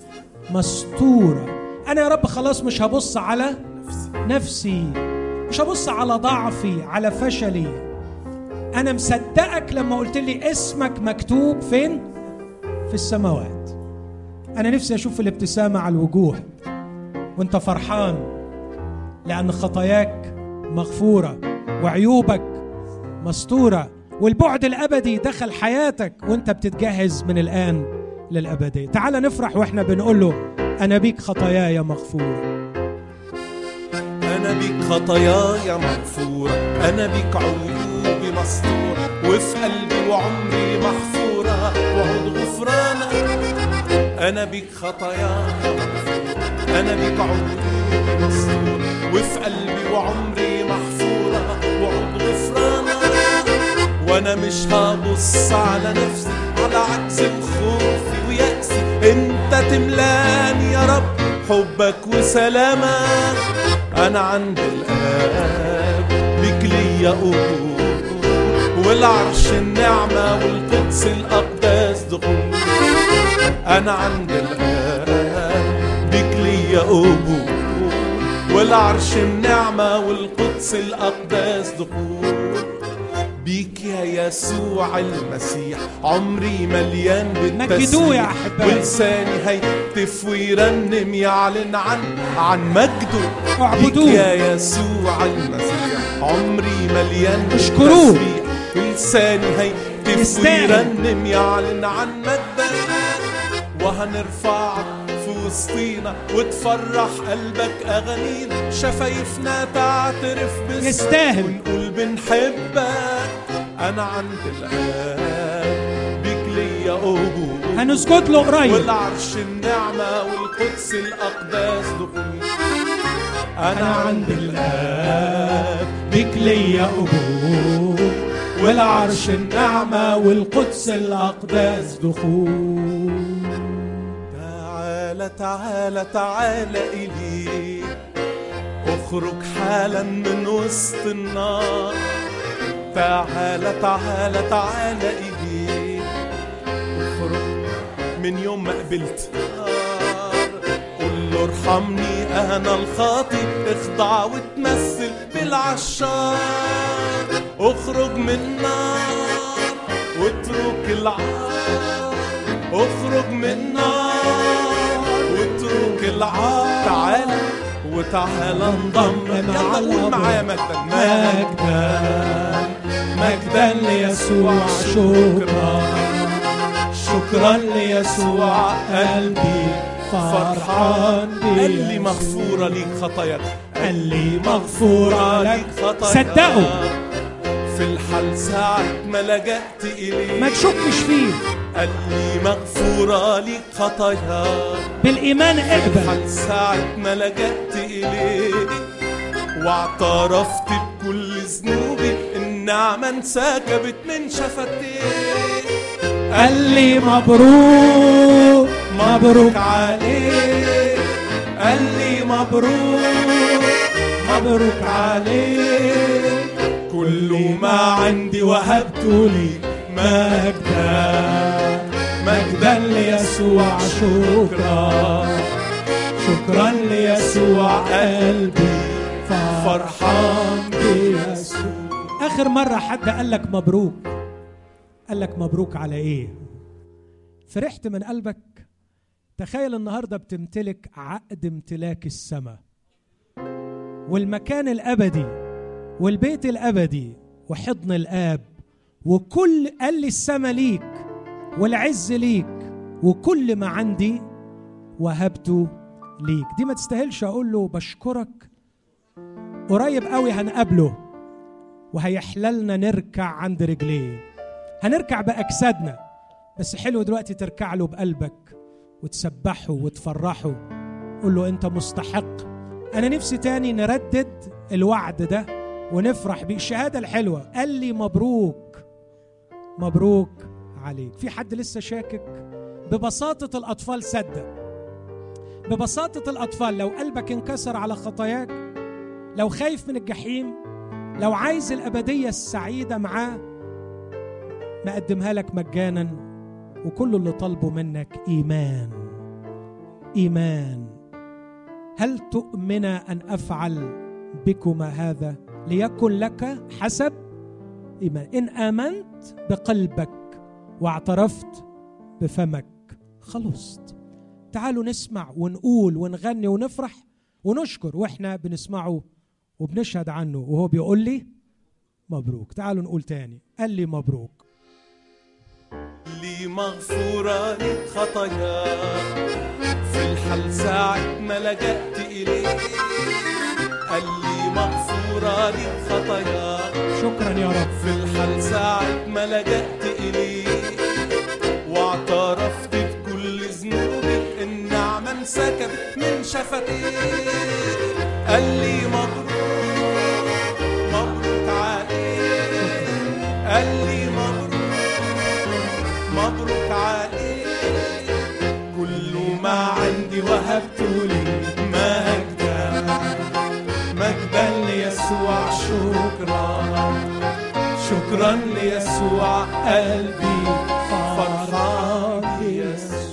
مستوره انا يا رب خلاص مش هبص على نفسي مش هبص على ضعفي على فشلي انا مصدقك لما قلت لي اسمك مكتوب فين في السماوات انا نفسي اشوف الابتسامه على الوجوه وانت فرحان لان خطاياك مغفوره وعيوبك مستوره والبعد الابدي دخل حياتك وانت بتتجهز من الان للابديه تعال نفرح واحنا بنقول له انا بيك خطاياي مغفوره أنا بيك خطاياي مغفورة أنا بيك عيوبي مستورة وفي قلبي وعمري محفورة وعود غفرانك أنا بيك خطاياي مغفورة أنا بيك عيوبي مستورة وفي قلبي وعمري محفورة وعود غفرانك وأنا مش هبص على نفسي على عجزي وخوفي ويأسي أنت تملاني يا رب حبك وسلامك انا عند الاب بك ليا قبول والعرش النعمة والقدس الأقداس دخول أنا عند الآب بك ليا قبول والعرش النعمة والقدس الأقداس دخول بيك يا يسوع المسيح عمري مليان مجدوه يا بالتسبيح أحبائي. ولساني هيهتف ويرنم يعلن عن عن مجده اعبدوه. بيك يا يسوع المسيح عمري مليان اشكروه. بالتسبيح ولساني هيهتف يستاهل. ويرنم يعلن عن مجدك وهنرفعك في وسطينا وتفرح قلبك أغانينا شفايفنا تعترف باسمك يستاهل. ونقول بنحبك أنا عند الآب بيك ليا قبول هنسجد له قريب والعرش النعمة والقدس الأقداس دخول أنا عند الآب بك ليا قبول والعرش النعمة والقدس الأقداس دخول تعالى تعالى تعالى إلي اخرج حالا من وسط النار تعالى تعالى تعالى إلي اخرج من يوم ما قبلت نار قول له ارحمني أنا الخاطي اخضع وتمثل بالعشار اخرج من نار واترك العار اخرج من نار واترك العار تعالى وتعالى انضم يلا قول معايا مجدا مجدا مجدا ليسوع شكرا شكرا ليسوع قلبي فرحان قال لي بيسوع. مغفورة ليك خطاياك قال لي مغفورة لك خطاياك صدقوا في الحال ساعة ما لجأت إليه ما تشكش فيه قال لي مغفورة ليك خطاياك بالإيمان اقبل الحال ساعة ما لجأت إليه واعترفت بكل ذنوبي النعمة انسكبت من شفتيه قال لي مبروك مبروك عليك قال لي مبروك مبروك عليك كل ما عندي وهبته ليك مجدا مجدا ليسوع شكرا شكرا ليسوع قلبي فرحان بيسوع اخر مره حد قال لك مبروك قال لك مبروك على ايه فرحت من قلبك تخيل النهارده بتمتلك عقد امتلاك السماء والمكان الابدي والبيت الابدي وحضن الاب وكل قال لي السماء ليك والعز ليك وكل ما عندي وهبته ليك دي ما تستاهلش اقول له بشكرك قريب قوي هنقابله وهيحللنا نركع عند رجليه هنركع باجسادنا بس حلو دلوقتي تركع له بقلبك وتسبحه وتفرحه قول له انت مستحق انا نفسي تاني نردد الوعد ده ونفرح بيه الشهاده الحلوه قال لي مبروك مبروك عليك في حد لسه شاكك ببساطه الاطفال صدق ببساطه الاطفال لو قلبك انكسر على خطاياك لو خايف من الجحيم لو عايز الابديه السعيده معاه مقدمها لك مجانا وكل اللي طالبه منك ايمان ايمان هل تؤمن ان افعل بكما هذا ليكن لك حسب ايمان ان امنت بقلبك واعترفت بفمك خلصت تعالوا نسمع ونقول ونغني ونفرح ونشكر واحنا بنسمعه وبنشهد عنه وهو بيقول لي مبروك تعالوا نقول تاني قال لي مبروك لي مغفورة لي خطاياك في الحل ساعة ما لجأت إليك قال لي مغفورة لي خطاياك شكرا يا رب في الحل ساعة ما لجأت إليك واعترفت بكل ذنوبي النعمة انسكبت من شفتيك قال لي مبروك مبروك عليك قال لي مبروك مبروك عليك كل ما عندي وهبته لي مجدا مجدا ليسوع شكرا شكرا ليسوع قلبي فرحان بيسوع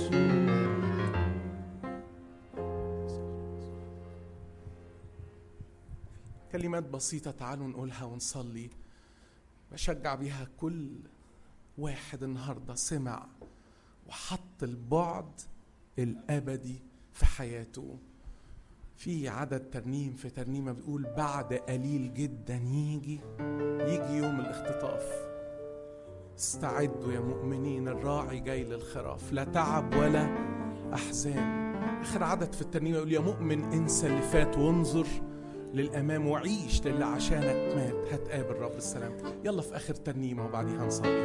كلمات بسيطة تعالوا نقولها ونصلي بشجع بيها كل واحد النهارده سمع وحط البعد الابدي في حياته في عدد ترنيم في ترنيمه بيقول بعد قليل جدا يجي يجي يوم الاختطاف استعدوا يا مؤمنين الراعي جاي للخراف لا تعب ولا احزان اخر عدد في الترنيمه يقول يا مؤمن انسى اللي فات وانظر للامام وعيش للي عشانك مات هتقابل رب السلام يلا في اخر ترنيمه وبعديها نصلي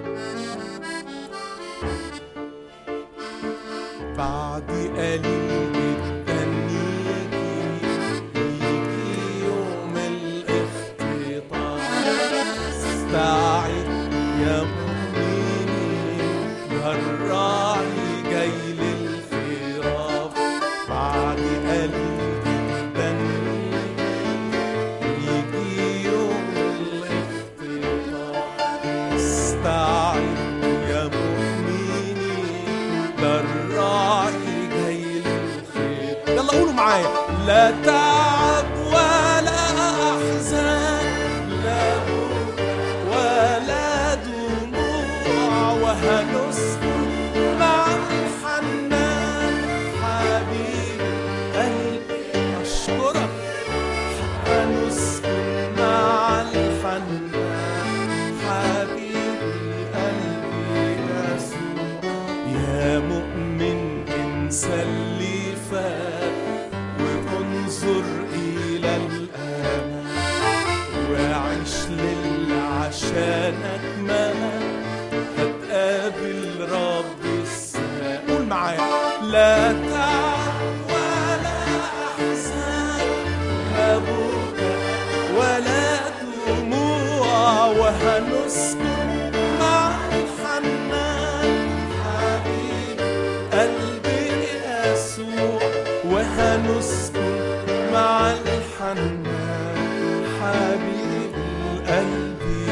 بعد قليل جدا يجي يجي يوم الاختطاف استعد يا مؤمنين الراعي جاي للخراف بعد قليل جدا يجي يوم الاختطاف استعد يا مؤمنين ده الراعي جاي للخير يلا قولوا معايا لا تعب ولا احزان لا بكى ولا دموع وهنسكن مع الحنان حبيب قلبي اشكرك هنسكن مع الحنان حبيب قلبي يسوع يا مؤمن انسى اللي فات وانظر الى الامام وعيش للي عشانك مات هتقابل رب السماء قول معايا لا تعب ولا احزان لا بكى ولا دموع وهنسكن مع الحنان حبيب قلبي يسوع وهنسكن مع الحنان حبيب القلب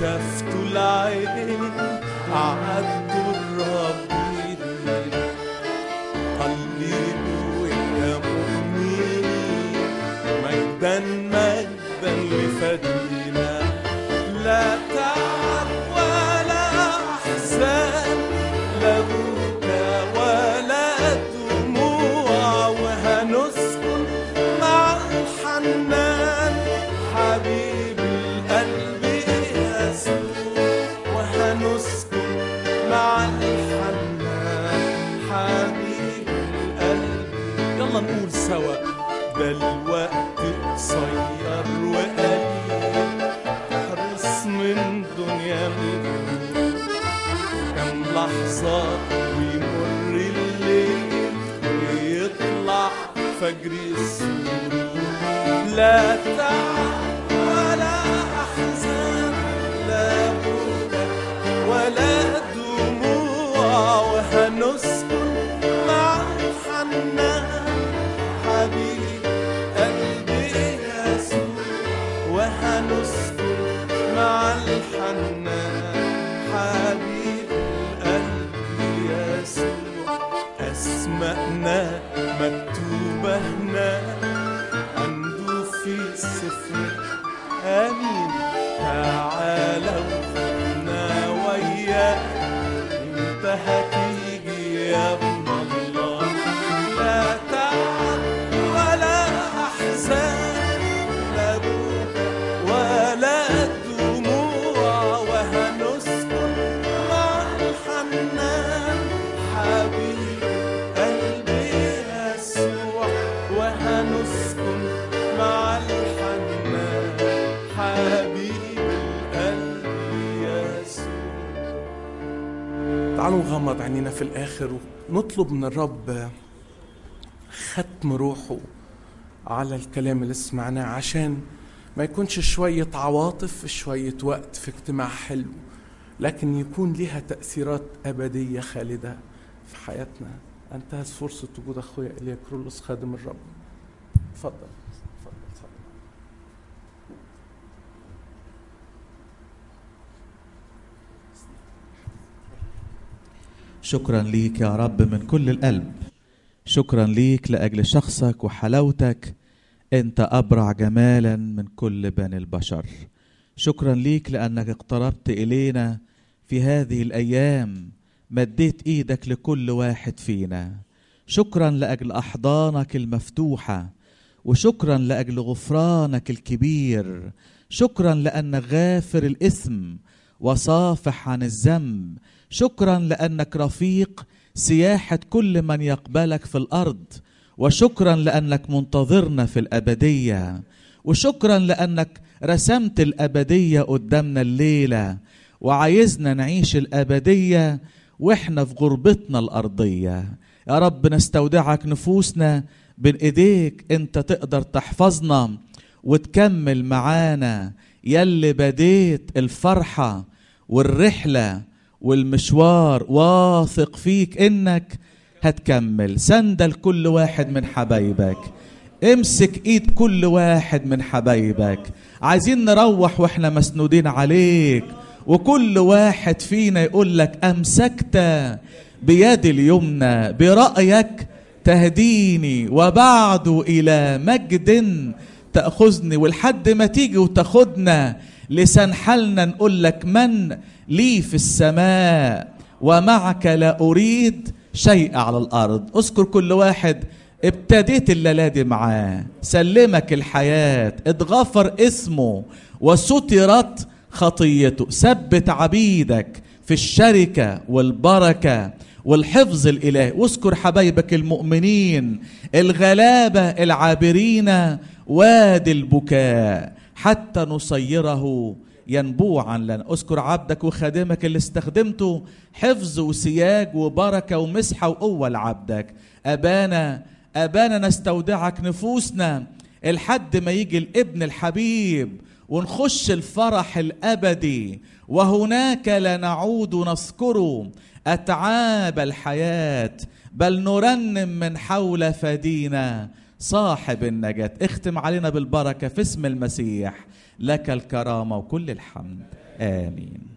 شافته العين عدوا الربيد قلبوا يا مؤمنين مجدا مجدا لفدينا لا تعب ولا احزان لا بكا ولا دموع وهنسكن مع الحنان حبيب القلب يسوع وهنسكن مع الحنان حبيب القلب يلا نقول سوا ده الوقت قصير وقليل تحرص من دنيا مين كم لحظة ويمر الليل ويطلع فجر السرور لا تعب ولا أحزان لا بكا ولا دموع وهنسكن مع الحنان حبيب قلبي يسوع وهنسكن مع الحنان حبيب القلب يسوع أسماءنا مكتوبة هناك عنده في السفر آمين تعالوا خدنا وياك انت هتيجي يا ابن الله لا تعب ولا احزان لا بكا ولا دموع وهنسكن مع الحنان حبيب قلبي يسوع وهنسكن مع الحنان حبيب القلب يسوع تعالوا نغمض عينينا في الآخر ونطلب من الرب ختم روحه على الكلام اللي سمعناه عشان ما يكونش شوية عواطف في شوية وقت في اجتماع حلو لكن يكون ليها تأثيرات أبدية خالدة في حياتنا انتهز فرصة وجود أخويا إليا كرولوس خادم الرب اتفضل اتفضل اتفضل شكرا ليك يا رب من كل القلب شكرا ليك لاجل شخصك وحلاوتك انت ابرع جمالا من كل بني البشر شكرا ليك لانك اقتربت الينا في هذه الايام مديت ايدك لكل واحد فينا شكرا لاجل احضانك المفتوحه وشكرا لاجل غفرانك الكبير شكرا لانك غافر الاثم وصافح عن الذنب شكرا لانك رفيق سياحه كل من يقبلك في الارض وشكرا لانك منتظرنا في الابديه وشكرا لانك رسمت الابديه قدامنا الليله وعايزنا نعيش الابديه واحنا في غربتنا الارضيه يا رب نستودعك نفوسنا بين ايديك انت تقدر تحفظنا وتكمل معانا يلي بديت الفرحه والرحله والمشوار واثق فيك انك هتكمل سندل كل واحد من حبايبك امسك ايد كل واحد من حبايبك عايزين نروح واحنا مسنودين عليك وكل واحد فينا يقول لك امسكت بيد اليمنى برايك تهديني وبعد الى مجد تاخذني ولحد ما تيجي وتاخدنا لسان حالنا نقول لك من لي في السماء ومعك لا اريد شيء على الارض اذكر كل واحد ابتديت الليله دي معاه سلمك الحياه اتغفر اسمه وسترت خطيته ثبت عبيدك في الشركه والبركه والحفظ الالهي واذكر حبايبك المؤمنين الغلابه العابرين وادي البكاء حتى نصيره ينبوعا لنا اذكر عبدك وخادمك اللي استخدمته حفظ وسياج وبركه ومسحه وقوه لعبدك ابانا ابانا نستودعك نفوسنا لحد ما يجي الابن الحبيب ونخش الفرح الابدي وهناك لا نعود نذكره اتعاب الحياه بل نرنم من حول فدينا صاحب النجاه اختم علينا بالبركه في اسم المسيح لك الكرامه وكل الحمد آمين